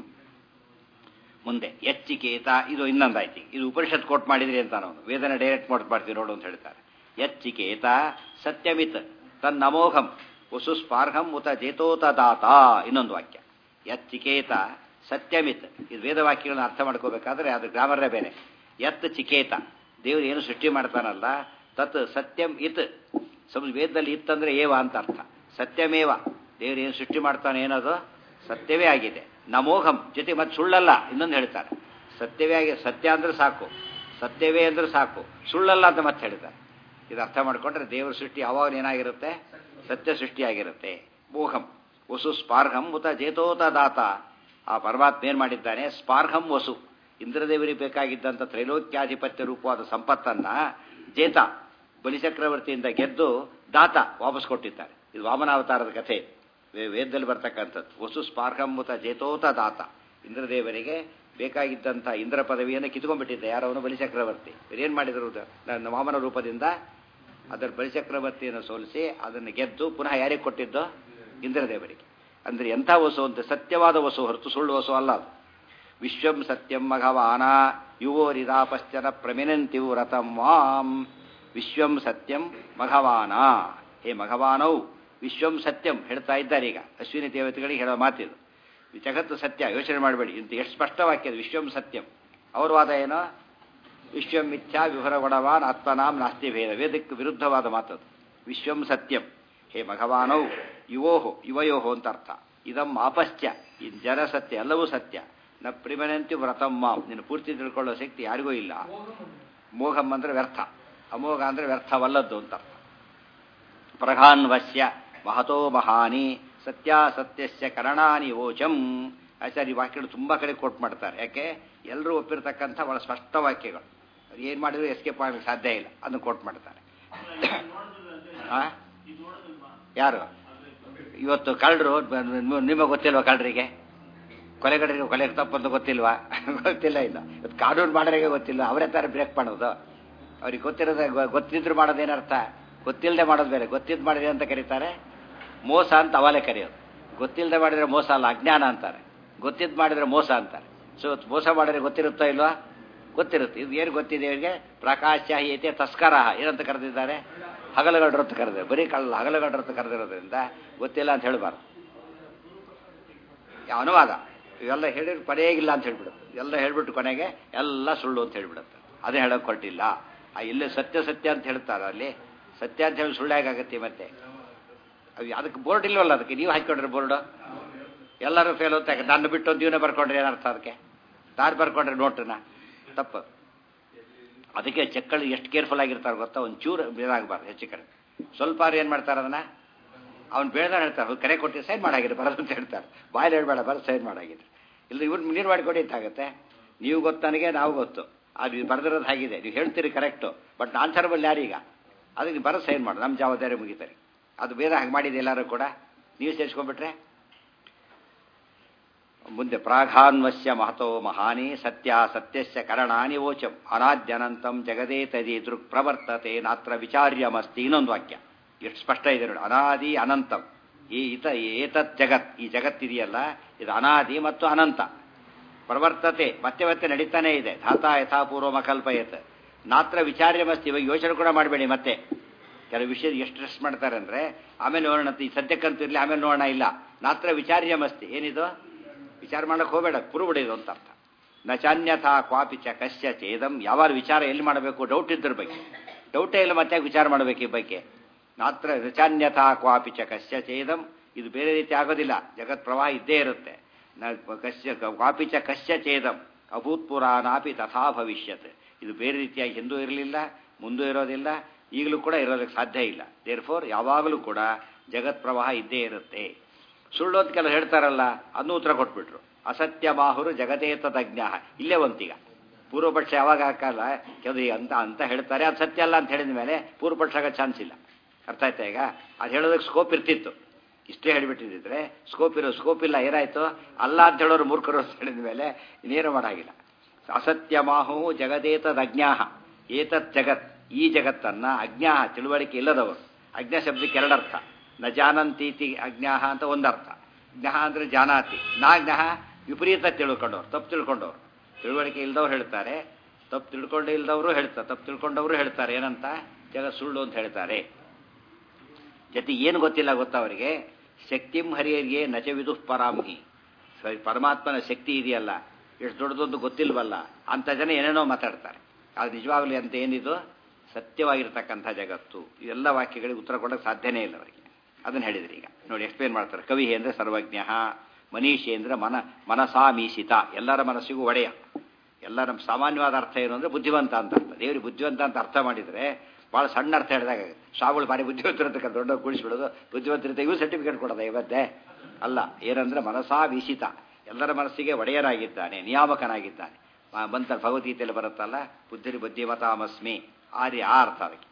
ಮುಂದೆ ಎಚ್ಚಿಕೇತ ಇದು ಇನ್ನೊಂದಾಯ್ತು ಇದು ಉಪನಿಷತ್ ಕೋಟ್ ಮಾಡಿದ್ರಿ ಅಂತ ನಾವು ವೇದನ ಡೈರೆಕ್ಟ್ ಕೋಟ್ ಮಾಡ್ತೀವಿ ನೋಡು ಅಂತ ಹೇಳ್ತಾರೆ ಎಚ್ಚಿಕೇತ ಸತ್ಯಮಿತ್ ತನ್ನಮೋಘಂ ವಸು ಸ್ಪಾರ್ಹಂ ಉತ ಜೇತೋತ ದಾತ ಇನ್ನೊಂದು ವಾಕ್ಯ ಎಚ್ಚಿಕೇತ ಸತ್ಯಮಿತ್ ಇದು ವೇದವಾಕ್ಯಗಳನ್ನ ಅರ್ಥ ಮಾಡ್ಕೋಬೇಕಾದ್ರೆ ಅದು ಗ್ರಾಮರೇ ಬೇರೆ ಎತ್ ಚಿಕೇತ ದೇವರು ಏನು ಸೃಷ್ಟಿ ಮಾಡ್ತಾನಲ್ಲ ತತ್ ಸತ್ಯಂ ಇತ್ ಸಮ್ ವೇದದಲ್ಲಿ ಇತ್ತಂದ್ರೆ ಏವ ಅಂತ ಅರ್ಥ ಸತ್ಯಮೇವ ದೇವರು ಏನು ಸೃಷ್ಟಿ ಮಾಡ್ತಾನೆ ಏನದು ಸತ್ಯವೇ ಆಗಿದೆ ನಮೋಘಂ ಜೊತೆ ಮತ್ತೆ ಸುಳ್ಳಲ್ಲ ಇನ್ನೊಂದು ಹೇಳ್ತಾರೆ ಸತ್ಯವೇ ಆಗಿ ಸತ್ಯ ಅಂದ್ರೆ ಸಾಕು ಸತ್ಯವೇ ಅಂದ್ರೆ ಸಾಕು ಸುಳ್ಳಲ್ಲ ಅಂತ ಮತ್ತೆ ಹೇಳ್ತಾರೆ ಇದು ಅರ್ಥ ಮಾಡ್ಕೊಂಡ್ರೆ ದೇವರ ಸೃಷ್ಟಿ ಯಾವಾಗ ಏನಾಗಿರುತ್ತೆ ಸತ್ಯ ಸೃಷ್ಟಿಯಾಗಿರುತ್ತೆ ಮೋಹಂ ವಸು ಸ್ಪಾರ್ಹಂ ಉತ ಜೇತೋತ ದಾತ ಆ ಪರಮಾತ್ಮ ಏನ್ ಮಾಡಿದ್ದಾನೆ ಸ್ಪಾರ್ಹಂ ವಸು ಇಂದ್ರದೇವರಿಗೆ ಬೇಕಾಗಿದ್ದಂಥ ತ್ರೈಲೋಕ್ಯಾಧಿಪತ್ಯ ರೂಪವಾದ ಸಂಪತ್ತನ್ನ ಜೇತ ಬಲಿಚಕ್ರವರ್ತಿಯಿಂದ ಗೆದ್ದು ದಾತ ವಾಪಸ್ ಕೊಟ್ಟಿದ್ದಾರೆ ಇದು ವಾಮನಾವತಾರದ ಕಥೆ ವೇ- ವೇದದಲ್ಲಿ ಬರ್ತಕ್ಕಂಥದ್ದು ವಸು ಸ್ಪಾರ್ಹಂಬುತ ಜೇತೋತ ದಾತ ಇಂದ್ರದೇವರಿಗೆ ಬೇಕಾಗಿದ್ದಂಥ ಇಂದ್ರ ಪದವಿಯನ್ನು ಕಿತ್ಕೊಂಡ್ಬಿಟ್ಟಿದ್ದ ಯಾರವನು ಬಲಿಚಕ್ರವರ್ತಿ ಏನು ಮಾಡಿದರು ನನ್ನ ವಾಮನ ರೂಪದಿಂದ ಅದರ ಬಲಿಚಕ್ರವರ್ತಿಯನ್ನು ಸೋಲಿಸಿ ಅದನ್ನು ಗೆದ್ದು ಪುನಃ ಯಾರಿಗೆ ಕೊಟ್ಟಿದ್ದು ಇಂದ್ರದೇವರಿಗೆ ಅಂದರೆ ಎಂಥ ವಸು ಅಂತ ಸತ್ಯವಾದ ವಸು ಹೊರತು ಸುಳ್ಳು ವಸು ಅಲ್ಲ ಅದು ವಿಶ್ವಂ ಸತ್ಯಂ ಮಘವಾನ ಯುವೋರಿದಾಪಶ್ಚನ ಪ್ರಮಿನಂತಿವು ರಥಂ ವಾಂ ವಿಶ್ವಂ ಸತ್ಯಂ ಮಘವಾನ ಹೇ ಮಘವಾನೌ ವಿಶ್ವಂ ಸತ್ಯಂ ಹೇಳ್ತಾ ಇದ್ದಾರೆ ಈಗ ಅಶ್ವಿನಿ ದೇವತೆಗಳಿಗೆ ಹೇಳೋ ಮಾತಿದು ಈ ಜಗತ್ತು ಸತ್ಯ ಯೋಚನೆ ಮಾಡಬೇಡಿ ಇಂತ ಎಷ್ಟು ಸ್ಪಷ್ಟವಾಕ್ಯ ಅದು ವಿಶ್ವಂ ಸತ್ಯಂ ಅವ್ರ ವಾದ ಏನೋ ವಿಶ್ವಂ ಮಿಥ್ಯಾ ವಿವರ ಗುಣವಾನ್ ಆತ್ಮನಾಂ ನಾಸ್ತಿ ಭೇದ ವೇದಕ್ಕೆ ವಿರುದ್ಧವಾದ ಮಾತದು ವಿಶ್ವಂ ಸತ್ಯಂ ಹೇ ಭಗವಾನೌ ಯುವೋಹೋ ಯುವಯೋಹೋ ಅಂತ ಅರ್ಥ ಇದಂ ಆಪಶ್ಚ ಈ ಜನ ಸತ್ಯ ಎಲ್ಲವೂ ಸತ್ಯ ನ ಪ್ರಿಮನಂತಿ ವ್ರತಂ ಮಾಂ ನಿನ್ನ ಪೂರ್ತಿ ತಿಳ್ಕೊಳ್ಳೋ ಶಕ್ತಿ ಯಾರಿಗೂ ಇಲ್ಲ ಮೋಹಂ ಅಂದ್ರೆ ವ್ಯರ್ಥ ಅಮೋಘ ಅಂದ್ರೆ ವ್ಯರ್ಥವಲ್ಲದ್ದು ಅಂತ ಅರ್ಥ ಪ್ರಘಾನ್ವಶ್ಯ ಮಹತೋ ಮಹಾನಿ ಸತ್ಯಾಸತ್ಯಸ್ಯ ಕರಣಾನಿ ಓಚಂ ಆಚಾರ್ಯ ಈ ವಾಕ್ಯಗಳು ತುಂಬ ಕಡೆ ಕೋಟ್ ಮಾಡ್ತಾರೆ ಯಾಕೆ ಎಲ್ಲರೂ ಒಪ್ಪಿರ್ತಕ್ಕಂಥ ಬಹಳ ಸ್ಪಷ್ಟ ವಾಕ್ಯಗಳು ಅದು ಏನು ಮಾಡಿದ್ರು ಎಸ್ಕೇಪ್ ಆಗಲಿಕ್ಕೆ ಸಾಧ್ಯ ಇಲ್ಲ ಅದನ್ನು ಕೋಟ್ ಮಾಡ್ತಾರೆ ಆ? ಯಾರು ಇವತ್ತು ಕಳ್ಳರು ನಿಮಗೆ ಗೊತ್ತಿಲ್ವಾ ಕಳ್ಳರಿಗೆ ಕೊಲೆಗಡರಿಗೆ ಕೊಲೆ ತಪ್ಪಂತ ಗೊತ್ತಿಲ್ವಾ ಗೊತ್ತಿಲ್ಲ ಇಲ್ಲ ಇವತ್ತು ಕಾನೂನು ಮಾಡೋರಿಗೆ ಗೊತ್ತಿಲ್ಲ ಅವರೇ ತರ ಬ್ರೇಕ್ ಮಾಡೋದು ಅವ್ರಿಗೆ ಗೊತ್ತಿರೋದ ಗೊತ್ತಿದ್ರು ಮಾಡೋದೇನರ್ಥ ಗೊತ್ತಿಲ್ಲದೆ ಮಾಡೋದು ಬೇರೆ ಗೊತ್ತಿದ್ದು ಮಾಡಿದೆ ಅಂತ ಕರೀತಾರೆ ಮೋಸ ಅಂತ ಅವಾಲೆ ಕರೆಯೋದು ಗೊತ್ತಿಲ್ಲದೆ ಮಾಡಿದ್ರೆ ಮೋಸ ಅಲ್ಲ ಅಜ್ಞಾನ ಅಂತಾರೆ ಗೊತ್ತಿದ್ದು ಮಾಡಿದ್ರೆ ಮೋಸ ಅಂತಾರೆ ಸೊ ಇವತ್ತು ಮೋಸ ಮಾಡಿದ್ರೆ ಗೊತ್ತಿರುತ್ತೋ ಇಲ್ವಾ ಗೊತ್ತಿರುತ್ತೆ ಇದು ಏನು ಗೊತ್ತಿದೆ ಇವರಿಗೆ ಪ್ರಕಾಶ ಏತೆ ತಸ್ಕರ ಏನಂತ ಕರೆದಿದ್ದಾರೆ ಹಗಲುಗಡ್ರ ಅಂತ ಕರೆದಿದ್ದಾರೆ ಬರೀ ಕಳ್ಳ ಹಗಲುಗಡ್ರ ಅಂತ ಕರೆದಿರೋದ್ರಿಂದ ಗೊತ್ತಿಲ್ಲ ಅಂತ ಹೇಳಬಾರ್ದು ಅನುವಾದ ಇವೆಲ್ಲ ಹೇಳಿದ್ರೆ ಕೊನೆಗಿಲ್ಲ ಅಂತ ಹೇಳ್ಬಿಡುತ್ತೆ ಎಲ್ಲ ಹೇಳ್ಬಿಟ್ಟು ಕೊನೆಗೆ ಎಲ್ಲ ಸುಳ್ಳು ಅಂತ ಹೇಳ್ಬಿಡುತ್ತೆ ಅದೇ ಹೇಳೋಕೆ ಹೊರಟಿಲ್ಲ ಆ ಇಲ್ಲೇ ಸತ್ಯ ಸತ್ಯ ಅಂತ ಹೇಳ್ತಾರೆ ಅಲ್ಲಿ ಸತ್ಯ ಅಂತ ಹೇಳಿ ಸುಳ್ಳು ಹೇಗಾಗತ್ತೆ ಮತ್ತೆ ಅವ್ ಅದಕ್ಕೆ ಬೋರ್ಡ್ ಇಲ್ವಲ್ಲ ಅದಕ್ಕೆ ನೀವು ಹಾಕೊಂಡ್ರೆ ಬೋರ್ಡು ಎಲ್ಲರೂ ಫೇಲ್ ಅಂತ ನನ್ನ ಬಿಟ್ಟು ಒಂದು ಜೀವನ ಬರ್ಕೊಂಡ್ರೆ ಏನರ್ಥ ಅದಕ್ಕೆ ತಾನು ಬರ್ಕೊಂಡ್ರೆ ನೋಟನ್ನ ತಪ್ಪು ಅದಕ್ಕೆ ಚೆಕ್ಕಳು ಎಷ್ಟು ಕೇರ್ಫುಲ್ ಆಗಿರ್ತಾರೆ ಗೊತ್ತಾ ಒಂದು ಚೂರು ಬೇದಾಗಬಾರ್ದು ಹೆಚ್ಚು ಕಡೆ ಸ್ವಲ್ಪ ಅವ್ರು ಏನು ಮಾಡ್ತಾರೆ ಅದನ್ನ ಅವ್ನು ಬೇಡ ಹೇಳ್ತಾರೆ ಕರೆ ಕೊಟ್ಟು ಸೈನ್ ಮಾಡಾಗಿರಿ ಬರೋದು ಅಂತ ಹೇಳ್ತಾರೆ ಬಾಯಲ್ಲಿ ಹೇಳ್ಬೇಡ ಬರೋ ಸೈನ್ ಮಾಡಾಗಿದ್ರೆ ಇಲ್ಲ ಇವ್ರು ನೀರು ಮಾಡಿಕೊಡಿ ಅಂತಾಗುತ್ತೆ ನೀವು ಗೊತ್ತು ನನಗೆ ನಾವು ಗೊತ್ತು ಅದು ಬರೆದಿರೋದು ಹಾಗಿದೆ ನೀವು ಹೇಳ್ತೀರಿ ಕರೆಕ್ಟು ಬಟ್ ಆನ್ಸರಬಲ್ ಯಾರೀಗ ಅದಕ್ಕೆ ಬರೋ ಸೈನ್ ಮಾಡು ನಮ್ಮ ಜವಾಬ್ದಾರಿ ಮುಗಿತಾರೆ ಅದು ಬೇರೆ ಹಾಗೆ ಮಾಡಿದೆ ಎಲ್ಲರೂ ಕೂಡ ನೀವು ಸೇರಿಸ್ಕೊಂಡ್ಬಿಟ್ರೆ ಮುಂದೆ ಪ್ರಾಘಾನ್ವಸ್ಯ ಮಹತೋ ಮಹಾನಿ ಸತ್ಯ ಸತ್ಯಸ್ಯ ಕರಣಾನಿ ವೋಚಂ ಅನಾದ್ಯನಂತಂ ಜಗದೇ ತದಿ ದೃಕ್ ಪ್ರವರ್ತತೆ ನಾತ್ರ ವಿಚಾರ್ಯಮಸ್ತಿ ಇನ್ನೊಂದು ವಾಕ್ಯ ಎಷ್ಟು ಸ್ಪಷ್ಟ ಇದೆ ನೋಡಿ ಅನಾದಿ ಅನಂತಂ ಈ ಇತ ಏತತ್ ಜಗತ್ ಈ ಜಗತ್ತಿದೆಯಲ್ಲ ಇದು ಅನಾದಿ ಮತ್ತು ಅನಂತ ಪ್ರವರ್ತತೆ ಮತ್ತೆ ಮತ್ತೆ ನಡೀತಾನೇ ಇದೆ ಧಾತಾ ಯಥಾಪೂರ್ವ ಮಕಲ್ಪಯತ್ ನಾತ್ರ ವಿಚಾರ್ಯಮಸ್ತಿ ಇವಾಗ ಯೋಚನೆ ಕೂಡ ಮಾಡಬೇಡಿ ಮತ್ತೆ ಕೆಲವು ವಿಷಯ ಎಷ್ಟು ಸ್ಟ್ರೆಸ್ ಮಾಡ್ತಾರೆ ಅಂದ್ರೆ ಆಮೇಲೆ ನೋಡೋಣ ಈ ಸದ್ಯಕ್ಕಂತೂ ಇರಲಿ ಆಮೇಲೆ ನೋಡೋಣ ಇಲ್ಲ ನಾತ್ರ ವಿಚಾರ್ಯಮಸ್ತಿ ಏನಿದು ವಿಚಾರ ಮಾಡಕ್ಕೆ ಹೋಗಬೇಡ ಕುರುಬಿಡಿದು ಅಂತ ಅರ್ಥ ನ ಚಾನ್ಯಥಾ ಕ್ವಾಪಿ ಚ ಕಶ್ಯ ಚೇದಂ ಯಾವಾಗ ವಿಚಾರ ಎಲ್ಲಿ ಮಾಡಬೇಕು ಡೌಟ್ ಇದ್ರ ಬಗ್ಗೆ ಡೌಟೇ ಇಲ್ಲ ಮತ್ತೆ ವಿಚಾರ ಮಾಡಬೇಕು ಈ ಬಗ್ಗೆ ನಾತ್ರ ರಚಾನ್ಯಥಾ ಕ್ವಾಪಿ ಚ ಕಶ್ಯ ಚೇದಂ ಇದು ಬೇರೆ ರೀತಿ ಆಗೋದಿಲ್ಲ ಜಗತ್ ಪ್ರವಾಹ ಇದ್ದೇ ಇರುತ್ತೆ ನ ಕಶ್ಯ ಕ್ವಾಪಿ ಚ ಕಶ್ಯ ಚೇದಂ ಅಭೂತ್ಪುರಾನಾಪಿ ತಥಾ ಭವಿಷ್ಯತ್ ಇದು ಬೇರೆ ರೀತಿಯಾಗಿ ಹಿಂದೂ ಇರಲಿಲ್ಲ ಮುಂದೂ ಇರೋದಿಲ್ಲ ಈಗಲೂ ಕೂಡ ಇರೋದಕ್ಕೆ ಸಾಧ್ಯ ಇಲ್ಲ ದೇರ್ ಫೋರ್ ಯಾವಾಗಲೂ ಕೂಡ ಜಗತ್ ಪ್ರವಾಹ ಇದ್ದೇ ಇರುತ್ತೆ ಸುಳ್ಳು ಅಂತ ಕೆಲವು ಹೇಳ್ತಾರಲ್ಲ ಅದನ್ನು ಉತ್ತರ ಕೊಟ್ಬಿಟ್ರು ಅಸತ್ಯ ಬಾಹುರು ಜಗತೇತಜ್ಞ ಇಲ್ಲೇ ಒಂತೀಗ ಪೂರ್ವಪಕ್ಷ ಯಾವಾಗ ಹಾಕಲ್ಲ ಕೆಲವು ಅಂತ ಅಂತ ಹೇಳ್ತಾರೆ ಅದು ಸತ್ಯ ಅಲ್ಲ ಅಂತ ಹೇಳಿದ ಮೇಲೆ ಪೂರ್ವಪಕ್ಷ ಆಗೋ ಚಾನ್ಸ್ ಇಲ್ಲ ಅರ್ಥ ಆಯ್ತಾ ಈಗ ಅದು ಹೇಳೋದಕ್ಕೆ ಸ್ಕೋಪ್ ಇರ್ತಿತ್ತು ಇಷ್ಟೇ ಹೇಳಿಬಿಟ್ಟಿದ್ರೆ ಸ್ಕೋಪ್ ಇರೋ ಸ್ಕೋಪ್ ಇಲ್ಲ ಏನಾಯ್ತು ಅಲ್ಲ ಅಂತ ಹೇಳೋರು ಮೂರ್ಖರು ಅಂತ ಹೇಳಿದ ಮೇಲೆ ಇನ್ನೇನು ಮಾಡಾಗಿಲ್ಲ ಅಸತ್ಯ ಮಾಹು ಜಗದೇತದಜ್ಞಾಹ ಏತತ್ ಜಗತ್ ಈ ಜಗತ್ತನ್ನ ಅಜ್ಞಾಹ ತಿಳುವಳಿಕೆ ಇಲ್ಲದವರು ಅಜ್ಞಾ ಶಬ್ದಕ್ಕೆ ಎರಡರ್ಥ ನ ಜಾನಂತೀತಿ ಅಜ್ಞಾಹ ಅಂತ ಒಂದರ್ಥ ಜ್ಞಾಹ ಅಂದ್ರೆ ಜಾನಾತಿ ನಾ ಜ್ಞಾಹ ವಿಪರೀತ ತಿಳ್ಕೊಂಡವ್ರು ತಪ್ಪು ತಿಳ್ಕೊಂಡವ್ರು ತಿಳುವಳಿಕೆ ಇಲ್ದವ್ರು ಹೇಳ್ತಾರೆ ತಪ್ಪು ತಿಳ್ಕೊಂಡು ಇಲ್ದವರು ಹೇಳ್ತಾರೆ ತಪ್ಪು ತಿಳ್ಕೊಂಡವರು ಹೇಳ್ತಾರೆ ಏನಂತ ಜಗತ್ ಸುಳ್ಳು ಅಂತ ಹೇಳ್ತಾರೆ ಜೊತೆ ಏನು ಗೊತ್ತಿಲ್ಲ ಗೊತ್ತಾ ಅವರಿಗೆ ಶಕ್ತಿಂ ಹರಿಯರಿಗೆ ನಚವಿದು ಪರಾಂಹಿ ಪರಮಾತ್ಮನ ಶಕ್ತಿ ಇದೆಯಲ್ಲ ಎಷ್ಟು ದೊಡ್ಡದೊಂದು ಗೊತ್ತಿಲ್ವಲ್ಲ ಅಂತ ಜನ ಏನೇನೋ ಮಾತಾಡ್ತಾರೆ ಅದು ನಿಜವಾಗ್ಲಿ ಅಂತ ಏನಿದು ಸತ್ಯವಾಗಿರ್ತಕ್ಕಂಥ ಜಗತ್ತು ಇವೆಲ್ಲ ವಾಕ್ಯಗಳಿಗೆ ಉತ್ತರ ಕೊಡೋಕೆ ಸಾಧ್ಯನೇ ಇಲ್ಲ ಅವರಿಗೆ ಅದನ್ನು ಹೇಳಿದ್ರಿ ಈಗ ನೋಡಿ ಎಕ್ಸ್ಪ್ಲೇನ್ ಮಾಡ್ತಾರೆ ಕವಿ ಅಂದ್ರೆ ಸರ್ವಜ್ಞ ಮನೀಷಿ ಅಂದ್ರೆ ಮನ ಮನಸಾ ಮೀಸಿತ ಎಲ್ಲರ ಮನಸ್ಸಿಗೂ ಒಡೆಯ ಎಲ್ಲ ನಮ್ಮ ಸಾಮಾನ್ಯವಾದ ಅರ್ಥ ಏನು ಅಂದ್ರೆ ಬುದ್ಧಿವಂತ ಅಂತ ಅರ್ಥ ದೇವರಿಗೆ ಬುದ್ಧಿವಂತ ಅಂತ ಅರ್ಥ ಮಾಡಿದರೆ ಭಾಳ ಸಣ್ಣ ಅರ್ಥ ಹೇಳಿದಾಗ ಶಾವುಗಳು ಭಾರಿ ಬುದ್ಧಿವಂತರತಕ್ಕ ದೊಡ್ಡ ಕೂಡಿಸ್ಬಿಡೋದು ಬುದ್ಧಿವಂತರಿದ್ದ ಇವು ಸರ್ಟಿಫಿಕೇಟ್ ಕೊಡೋದ ಇವತ್ತೇ ಅಲ್ಲ ಏನಂದ್ರೆ ಮನಸಾ ವೀಸಿತ ಎಲ್ಲರ ಮನಸ್ಸಿಗೆ ಒಡೆಯನಾಗಿದ್ದಾನೆ ನಿಯಾಮಕನಾಗಿದ್ದಾನೆ ಬಂತ ಭಗವದ್ಗೀತೆಯಲ್ಲಿ ಬರುತ್ತಲ್ಲ ಬುದ್ಧಿ ಬುದ್ಧಿಮತಾಮಸ್ಮಿ ಆರ್ಯ ಆ ಅರ್ಥ ಅದಕ್ಕೆ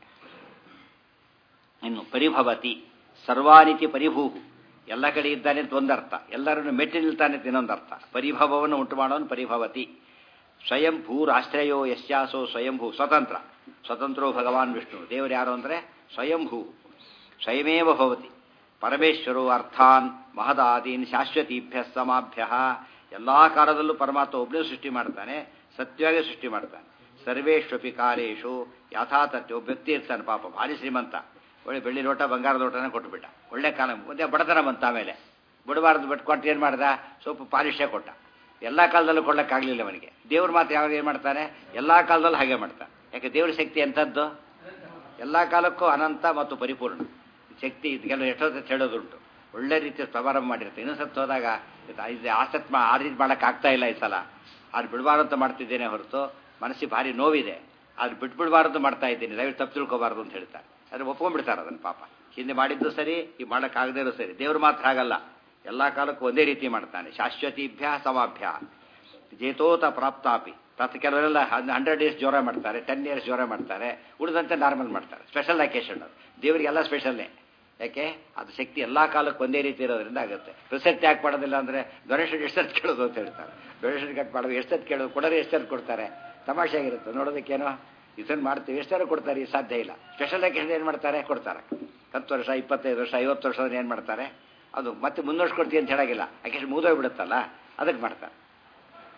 ಇನ್ನು ಪರಿಭವತಿ ಸರ್ವಾನಿತಿ ಪರಿಭೂಹು ಎಲ್ಲ ಕಡೆ ಇದ್ದಾನೆ ಅಂತ ಒಂದರ್ಥ ಎಲ್ಲರನ್ನು ಮೆಟ್ಟಿ ನಿಲ್ತಾನೆ ಅಂತ ಇನ್ನೊಂದು ಅರ್ಥ ಪರಿಭವವನ್ನು ಉಂಟು ಮಾಡೋನು ಪರಿಭವತಿ ಸ್ವಯಂ ಭೂರಾಶ್ರಯೋ ಯಶ್ಯಾಸೋ ಸ್ವಯಂಭೂ ಸ್ವತಂತ್ರ ಸ್ವತಂತ್ರೋ ಭಗವಾನ್ ವಿಷ್ಣು ದೇವರು ಯಾರು ಅಂದರೆ ಸ್ವಯಂಭೂ ಸ್ವಯಮೇವ ಭವತಿ ಪರಮೇಶ್ವರೋ ಅರ್ಥಾನ್ ಮಹದಾದೀನ್ ಶಾಶ್ವತೀಭ್ಯ ಸಮಾಭ್ಯ ಎಲ್ಲ ಕಾಲದಲ್ಲೂ ಪರಮಾತ್ಮ ಒಬ್ಬನೇ ಸೃಷ್ಟಿ ಮಾಡ್ತಾನೆ ಸತ್ಯವಾಗಿ ಸೃಷ್ಟಿ ಮಾಡ್ತಾನೆ ಸರ್ವೇಶ್ವಪಿ ಕಾಲೇಶು ಯಥಾತಥ್ಯ ಒಬ್ಬ ವ್ಯಕ್ತಿ ಇರ್ತಾನೆ ಪಾಪ ಭಾರಿ ಶ್ರೀಮಂತ ಒಳ್ಳೆ ಬೆಳ್ಳಿ ಲೋಟ ಬಂಗಾರದ ಲೋಟನ ಕೊಟ್ಟುಬಿಟ್ಟ ಒಳ್ಳೆ ಕಾಲ ಮುಂದೆ ಬಡತನ ಬಂತ ಆಮೇಲೆ ಬಿಡಬಾರ್ದು ಬಿಟ್ಟು ಕೊಟ್ಟು ಏನು ಮಾಡ್ದ ಸ್ವಲ್ಪ ಪಾಲಿಶೇ ಕೊಟ್ಟ ಎಲ್ಲ ಕಾಲದಲ್ಲೂ ಕೊಡ್ಲಿಕ್ಕಾಗಲಿಲ್ಲ ಅವನಿಗೆ ದೇವ್ರ ಮಾತು ಯಾವಾಗ ಏನು ಮಾಡ್ತಾನೆ ಎಲ್ಲ ಕಾಲದಲ್ಲೂ ಹಾಗೆ ಮಾಡ್ತಾನೆ ಯಾಕೆ ದೇವ್ರ ಶಕ್ತಿ ಎಂಥದ್ದು ಎಲ್ಲ ಕಾಲಕ್ಕೂ ಅನಂತ ಮತ್ತು ಪರಿಪೂರ್ಣ ಶಕ್ತಿ ಇದಕ್ಕೆಲ್ಲ ಎಷ್ಟೊತ್ತು ಹೇಳೋದುಂಟು ಒಳ್ಳೆ ರೀತಿಯ ಪ್ರಾರಂಭ ಮಾಡಿರುತ್ತೆ ಇನ್ನೂ ಸತ್ತು ಹೋದಾಗ ಇದು ಆಸಕ್ತಿ ಆ ರೀತಿ ಮಾಡೋಕೆ ಆಗ್ತಾ ಇಲ್ಲ ಈ ಸಲ ಅದು ಬಿಡಬಾರ್ದು ಅಂತ ಮಾಡ್ತಿದ್ದೇನೆ ಹೊರತು ಮನಸ್ಸಿಗೆ ಭಾರಿ ನೋವಿದೆ ಅದು ಬಿಟ್ಬಿಡಬಾರ್ದು ಮಾಡ್ತಾ ಇದ್ದೀನಿ ದಯವಿಟ್ಟು ತಪ್ಪು ತಿಳ್ಕೊಬಾರ್ದು ಅಂತ ಹೇಳ್ತಾರೆ ಆದರೆ ಒಪ್ಕೊಂಡ್ಬಿಡ್ತಾರೆ ಅದನ್ನು ಪಾಪ ಹಿಂದೆ ಮಾಡಿದ್ದು ಸರಿ ಈ ಮಾಡೋಕ್ಕಾಗದೇ ಇರೋ ಸರಿ ದೇವ್ರು ಮಾತ್ರ ಹಾಗಲ್ಲ ಎಲ್ಲ ಕಾಲಕ್ಕೂ ಒಂದೇ ರೀತಿ ಮಾಡ್ತಾನೆ ಶಾಶ್ವತೀಭ್ಯ ಸಮಾಭ್ಯ ಜೇತೋತ ಪ್ರಾಪ್ತಾಪಿ ತತ್ ಕೆಲವರೆಲ್ಲ ಹಂಡ್ರೆಡ್ ಡೇಸ್ ಜ್ವರ ಮಾಡ್ತಾರೆ ಟೆನ್ ಇಯರ್ಸ್ ಜ್ವರ ಮಾಡ್ತಾರೆ ಉಳಿದಂತೆ ನಾರ್ಮಲ್ ಮಾಡ್ತಾರೆ ಸ್ಪೆಷಲ್ ಅಕೇಶನ್ ಅದು ದೇವರಿಗೆಲ್ಲ ಸ್ಪೆಷಲ್ಲೇ ಯಾಕೆ ಅದು ಶಕ್ತಿ ಎಲ್ಲ ಕಾಲಕ್ಕೆ ಒಂದೇ ರೀತಿ ಇರೋದ್ರಿಂದ ಆಗುತ್ತೆ ಪ್ರಸಕ್ತಿ ಯಾಕೆ ಮಾಡೋದಿಲ್ಲ ಅಂದರೆ ಡೊನೇಷನ್ ಎಷ್ಟೊತ್ತು ಕೇಳೋದು ಅಂತ ಹೇಳ್ತಾರೆ ಡೊನೇಷನ್ ಕಟ್ ಮಾಡೋದು ಎಷ್ಟೊತ್ತು ಕೇಳೋದು ಕೊಡೋರು ಎಷ್ಟೊತ್ತು ಕೊಡ್ತಾರೆ ತಮಾಷೆ ಆಗಿರುತ್ತೆ ನೋಡೋದಕ್ಕೇನೋ ಇದನ್ನು ಮಾಡ್ತೀವಿ ಎಷ್ಟಾರು ಕೊಡ್ತಾರೆ ಈ ಸಾಧ್ಯ ಇಲ್ಲ ಸ್ಪೆಷಲ್ ಅಕೇಶನ್ ಏನು ಮಾಡ್ತಾರೆ ಕೊಡ್ತಾರೆ ಹತ್ತು ವರ್ಷ ಇಪ್ಪತ್ತೈದು ವರ್ಷ ಐವತ್ತು ವರ್ಷದ ಏನು ಮಾಡ್ತಾರೆ ಅದು ಮತ್ತೆ ಮುಂದುವರ್ಸ್ಕೊಡ್ತೀವಿ ಅಂತ ಹೇಳಾಗಿಲ್ಲ ಅಕೇಶನ್ ಮುಗಿದೋಗ್ಬಿಡುತ್ತಲ್ಲ ಅದಕ್ಕೆ ಮಾಡ್ತಾರೆ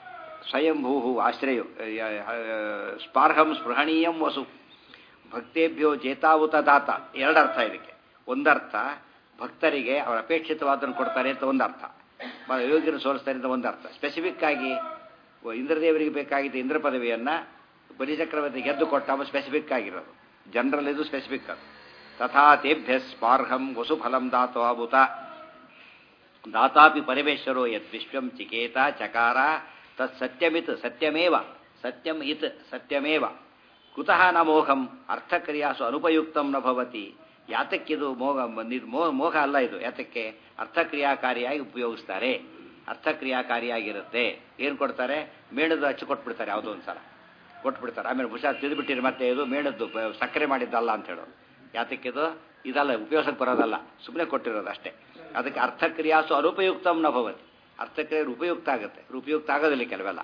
ಸ್ವಯಂಭೂ ಆಶ್ರಯ ಸ್ಪಾರ್ಹಂ ಸ್ಪೃಹಣೀಯಂ ವಸು ಭಕ್ತೇಭ್ಯೋ ಚೇತಾವುತ ದಾತ ಎರಡರ್ಥ ಇದಕ್ಕೆ ಒಂದರ್ಥ ಭಕ್ತರಿಗೆ ಅವರ ಅಪೇಕ್ಷಿತವಾದನ್ನು ಕೊಡ್ತಾರೆ ಅಂತ ಒಂದರ್ಥ ಯೋಗ್ಯರು ಸೋಲಿಸ್ತಾರೆ ಅಂತ ಒಂದರ್ಥ ಸ್ಪೆಸಿಫಿಕ್ ಆಗಿ ಇಂದ್ರದೇವರಿಗೆ ಬೇಕಾಗಿದ್ದ ಇಂದ್ರ ಪದವಿಯನ್ನು ಬಲಿಚಕ್ರವರ್ತಿ ಗೆದ್ದು ಕೊಟ್ಟ ಅವ ಸ್ಪೆಸಿಫಿಕ್ ಆಗಿರೋದು ಜನರಲ್ ಇದು ಸ್ಪೆಸಿಫಿಕ್ ಅದು ತಥಾ ತೇಭ್ಯ ಸ್ಪಾರ್ಹಂ ವಸುಫಲಂ ದಾತವಾಭೂತ ದಾತಾಪಿ ಪರಮೇಶ್ವರೋ ಯದ್ ವಿಶ್ವಂ ಚಿಕೇತ ಚಕಾರ ತತ್ ಸತ್ಯಮಿತ್ ಸತ್ಯಮೇವ ಸತ್ಯಂ ಇತ್ ಸತ್ಯಮೇವ ಕುತಃ ನ ಮೋಹಂ ಅರ್ಥಕ್ರಿಯಾಸು ಅನುಪಯುಕ್ತಂ ನ ಭವತಿ ಯಾತಕ್ಕಿದು ಮೋಹ ನಿರ್ಮೋ ಮೋಹ ಅಲ್ಲ ಇದು ಯಾತಕ್ಕೆ ಅರ್ಥಕ್ರಿಯಾಕಾರಿಯಾಗಿ ಉಪಯೋಗಿಸ್ತಾರೆ ಅರ್ಥಕ್ರಿಯಾಕಾರಿಯಾಗಿರುತ್ತೆ ಏನು ಕೊಡ್ತಾರೆ ಮೇಣದ್ದು ಹಚ್ಚಿ ಕೊಟ್ಬಿಡ್ತಾರೆ ಯಾವುದೋ ಒಂದು ಸಲ ಕೊಟ್ಬಿಡ್ತಾರೆ ಆಮೇಲೆ ಹುಷಾರು ತಿದ್ದುಬಿಟ್ಟಿರಿ ಮತ್ತೆ ಇದು ಮೇಣದ್ದು ಸಕ್ಕರೆ ಮಾಡಿದ್ದಲ್ಲ ಅಂತ ಹೇಳೋದು ಯಾತಕ್ಕಿದು ಇದಲ್ಲ ಉಪಯೋಗಕ್ಕೆ ಬರೋದಲ್ಲ ಸುಮ್ಮನೆ ಕೊಟ್ಟಿರೋದು ಅಷ್ಟೇ ಅದಕ್ಕೆ ಅರ್ಥಕ್ರಿಯಾಸು ಅನುಪಯುಕ್ತಂ ನ ಭವತಿ ಅರ್ಥಕ್ರಿಯೆ ಉಪಯುಕ್ತ ಆಗುತ್ತೆ ಉಪಯುಕ್ತ ಆಗೋದಿಲ್ಲ ಕೆಲವೆಲ್ಲ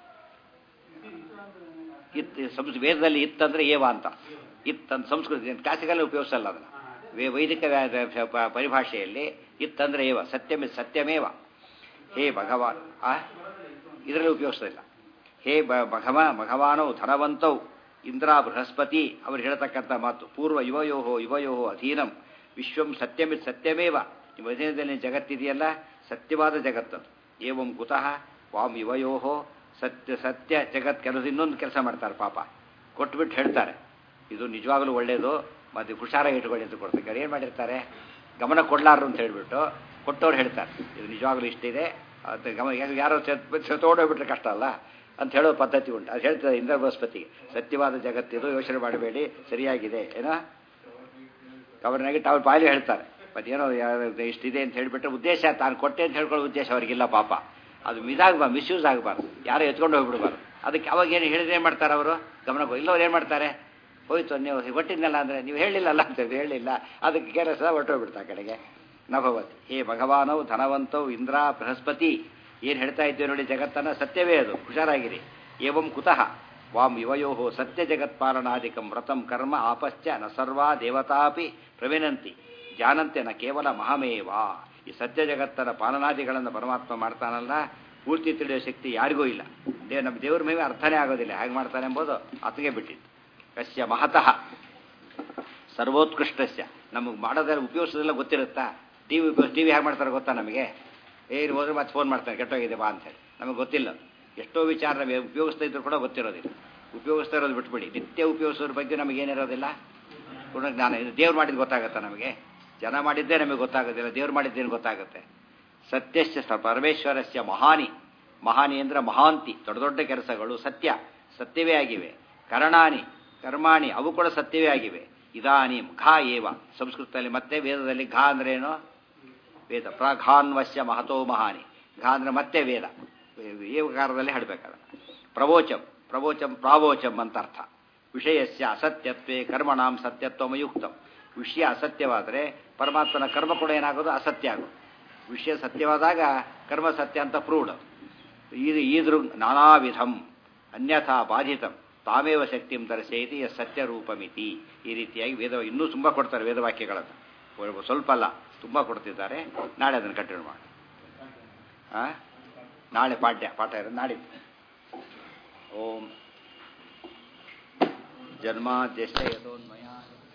ಇತ್ ಸಂಸ್ ವೇದದಲ್ಲಿ ಇತ್ತಂದ್ರೆ ಏವ ಅಂತ ಇತ್ತಂತ ಸಂಸ್ಕೃತಿ ಕ್ಲಾಸಿಕಲ್ ಉಪಯೋಗಿಸಲ್ಲ ಅದನ್ನು ವೇ ವೈದಿಕ ಪರಿಭಾಷೆಯಲ್ಲಿ ಇತ್ತಂದ್ರೆ ಏವ ಸತ್ಯಮೇ ಸತ್ಯಮೇವ ಹೇ ಭಗವಾನ್ ಆ ಇದರಲ್ಲಿ ಉಪಯೋಗಿಸೋದಿಲ್ಲ ಹೇ ಭಗವ ಭಗವಾನೌ ಧನವಂತೌ ಇಂದ್ರ ಬೃಹಸ್ಪತಿ ಅವರು ಹೇಳ್ತಕ್ಕಂಥ ಮಾತು ಪೂರ್ವ ಯುವಯೋಹೋ ಯುವಯೋಹೋ ಅಧೀನಂ ವಿಶ್ವಂ ಸತ್ಯಮಿ ಸತ್ಯಮೇವ ನಿಮ್ಮ ಅಧೀನದಲ್ಲಿ ಜಗತ್ತಿದೆಯಲ್ಲ ಸತ್ಯವಾದ ಜಗತ್ತದು ಏವಂ ಕುತಃ ವಾಮ್ ಯುವಯೋಹೋ ಸತ್ಯ ಸತ್ಯ ಜಗತ್ ಕೆಲಸ ಇನ್ನೊಂದು ಕೆಲಸ ಮಾಡ್ತಾರೆ ಪಾಪ ಕೊಟ್ಬಿಟ್ಟು ಹೇಳ್ತಾರೆ ಇದು ನಿಜವಾಗಲೂ ಒಳ್ಳೆಯದು ಮತ್ತು ಹುಷಾರಾಗಿ ಇಟ್ಕೊಳ್ಳಿ ಅಂತ ಕೊಡ್ತಾರೆ ಏನು ಮಾಡಿರ್ತಾರೆ ಗಮನ ಕೊಡ್ಲಾರ್ರು ಅಂತ ಹೇಳಿಬಿಟ್ಟು ಕೊಟ್ಟವ್ರು ಹೇಳ್ತಾರೆ ಇದು ನಿಜವಾಗ್ಲೂ ಇಷ್ಟಿದೆ ಅದು ಗಮನ ಯಾರೋ ತೊಗೊಂಡೋಗ್ಬಿಟ್ರೆ ಕಷ್ಟ ಅಲ್ಲ ಅಂತ ಹೇಳೋ ಪದ್ಧತಿ ಉಂಟು ಅದು ಹೇಳ್ತಾರೆ ಇಂದ್ರ ಬೃಹಸ್ಪತಿಗೆ ಸತ್ಯವಾದ ಜಗತ್ತಿದು ಯೋಚನೆ ಮಾಡಬೇಡಿ ಸರಿಯಾಗಿದೆ ಏನೋ ಅವ್ರನ್ನಾಗಿ ಅವ್ರ ಬಾಯಲ್ಲಿ ಹೇಳ್ತಾರೆ ಮತ್ತೇನೋ ಇಷ್ಟಿದೆ ಅಂತ ಹೇಳಿಬಿಟ್ರೆ ಉದ್ದೇಶ ತಾನು ಕೊಟ್ಟೆ ಅಂತ ಹೇಳ್ಕೊಳ್ಳೋ ಉದ್ದೇಶ ಅವ್ರಿಗಿಲ್ಲ ಪಾಪ ಅದು ಇದಾಗಬಾರ್ದು ಮಿಸ್ಯೂಸ್ ಆಗಬಾರ್ದು ಯಾರೋ ಎತ್ಕೊಂಡು ಹೋಗ್ಬಿಡ್ಬಾರ್ದು ಅದಕ್ಕೆ ಅವಾಗ ಏನು ಹೇಳಿದ್ರೆ ಏನು ಮಾಡ್ತಾರೆ ಅವರು ಗಮನ ಇಲ್ಲವ್ರು ಏನು ಮಾಡ್ತಾರೆ ಹೋಯ್ತು ನೀವು ಹೊಟ್ಟಿದ್ನಲ್ಲ ಅಂದರೆ ನೀವು ಹೇಳಿಲ್ಲಲ್ಲ ಅಂತ ಹೇಳಿಲ್ಲ ಅದಕ್ಕೆ ಕೆಲಸ ಹೊರಟೋಗ್ಬಿಡ್ತಾ ಕಡೆಗೆ ನಭವತಿ ಹೇ ಭಗವಾನವು ಧನವಂತವು ಇಂದ್ರ ಬೃಹಸ್ಪತಿ ಏನು ಹೇಳ್ತಾ ಇದ್ದೇವೆ ನೋಡಿ ಜಗತ್ತನ್ನು ಸತ್ಯವೇ ಅದು ಹುಷಾರಾಗಿರಿ ಏವಂ ಕುತಃ ವಾಂ ಯುವಯೋ ಸತ್ಯ ಜಗತ್ಪಾಲನಾದಿಕಂ ವ್ರತಂ ಕರ್ಮ ಆಪಶ್ಚ ನ ಸರ್ವಾ ದೇವತಾಪಿ ಪ್ರವಿನಂತಿ ಜಾನಂತೆ ನ ಕೇವಲ ಮಹಮೇವ ಈ ಸತ್ಯ ಜಗತ್ತರ ಪಾಲನಾದಿಗಳನ್ನು ಪರಮಾತ್ಮ ಮಾಡ್ತಾನಲ್ಲ ಪೂರ್ತಿ ತಿಳಿಯೋ ಶಕ್ತಿ ಯಾರಿಗೂ ಇಲ್ಲ ದೇ ನಮ್ಮ ದೇವ್ರ ಮೇಲೆ ಅರ್ಥನೇ ಆಗೋದಿಲ್ಲ ಹೇಗೆ ಮಾಡ್ತಾನೆ ಎಂಬುದು ಆತಗೆ ಬಿಟ್ಟಿತ್ತು ಕಶ್ಯ ಮಹತಃ ಸರ್ವೋತ್ಕೃಷ್ಟಸ್ಯ ನಮಗೆ ಮಾಡೋದೆಲ್ಲ ಉಪಯೋಗಿಸೋದೆಲ್ಲ ಗೊತ್ತಿರುತ್ತಾ ಟಿ ವಿ ಉಪಯೋಗ ಟಿ ವಿ ಹೇಗೆ ಮಾಡ್ತಾರೆ ಗೊತ್ತಾ ನಮಗೆ ಏನು ಹೋದ್ರೆ ಮತ್ತೆ ಫೋನ್ ಮಾಡ್ತಾರೆ ಕೆಟ್ಟೋಗಿದೆ ಬಾ ಅಂತೇಳಿ ನಮಗೆ ಗೊತ್ತಿಲ್ಲ ಎಷ್ಟೋ ವಿಚಾರ ನಾವು ಉಪಯೋಗಿಸ್ತಾ ಇದ್ರು ಕೂಡ ಗೊತ್ತಿರೋದಿಲ್ಲ ಉಪಯೋಗಿಸ್ತಾ ಇರೋದು ಬಿಟ್ಬಿಡಿ ನಿತ್ಯ ಉಪಯೋಗಿಸೋದ್ರ ಬಗ್ಗೆ ನಮಗೇನಿರೋದಿಲ್ಲ ಜ್ಞಾನ ಇದು ದೇವ್ರು ಮಾಡಿದ್ದು ಗೊತ್ತಾಗುತ್ತಾ ನಮಗೆ ಜನ ಮಾಡಿದ್ದೇ ನಮಗೆ ಗೊತ್ತಾಗೋದಿಲ್ಲ ದೇವ್ರು ಮಾಡಿದ್ದೇನು ಗೊತ್ತಾಗುತ್ತೆ ಸತ್ಯಶ್ಚ ಪರಮೇಶ್ವರಸ್ಯ ಮಹಾನಿ ಮಹಾನಿ ಅಂದ್ರೆ ಮಹಾಂತಿ ದೊಡ್ಡ ದೊಡ್ಡ ಕೆಲಸಗಳು ಸತ್ಯ ಸತ್ಯವೇ ಆಗಿವೆ ಕರಣಾನಿ ಕರ್ಮಾಣಿ ಅವು ಕೂಡ ಸತ್ಯವೇ ಆಗಿವೆ ಇದಾನೀಂ ಘಾ ಏವ ಸಂಸ್ಕೃತದಲ್ಲಿ ಮತ್ತೆ ವೇದದಲ್ಲಿ ಘಾ ಅಂದ್ರೆ ಏನು ವೇದ ಪ್ರಘಾನ್ವಶ್ಯ ಮಹತೋ ಮಹಾನಿ ಘಾ ಅಂದ್ರೆ ಮತ್ತೆ ವೇದ ಏವಕಾರದಲ್ಲಿ ಹೇಳಬೇಕಾದ ಪ್ರವೋಚಂ ಪ್ರವೋಚಂ ಪ್ರಾವೋಚಂ ಅಂತ ಅರ್ಥ ವಿಷಯಸ್ಯ ಅಸತ್ಯತ್ವೇ ಕರ್ಮಣಾಂ ಸತ್ಯತ್ವಮಯುಕ್ತಂ ವಿಷಯ ಅಸತ್ಯವಾದರೆ ಪರಮಾತ್ಮನ ಕರ್ಮ ಕೂಡ ಏನಾಗೋದು ಅಸತ್ಯ ಆಗೋದು ವಿಷಯ ಸತ್ಯವಾದಾಗ ಕರ್ಮ ಸತ್ಯ ಅಂತ ಪ್ರೂವ್ಡ್ ಇದು ಈದೃ ನಾನಾ ವಿಧಂ ಅನ್ಯಥಾ ಬಾಧಿತಂ ತಾಮೇವ ಶಕ್ತಿಂ ದರ್ಶಯತಿ ಸತ್ಯ ರೂಪಮಿತಿ ಈ ರೀತಿಯಾಗಿ ವೇದ ಇನ್ನೂ ತುಂಬ ಕೊಡ್ತಾರೆ ವೇದವಾಕ್ಯಗಳನ್ನು ಸ್ವಲ್ಪ ಅಲ್ಲ ತುಂಬ ಕೊಡ್ತಿದ್ದಾರೆ ನಾಳೆ ಅದನ್ನು ಕಂಟಿನ್ಯೂ ಮಾಡಿ ನಾಳೆ ಪಾಠ್ಯ ಪಾಠ ಇರೋದು ನಾಡಿದ್ದು ಓಂ ಜನ್ಮಾದ್ಯಶ್ಚ ಯಥೋನ್ಮಯ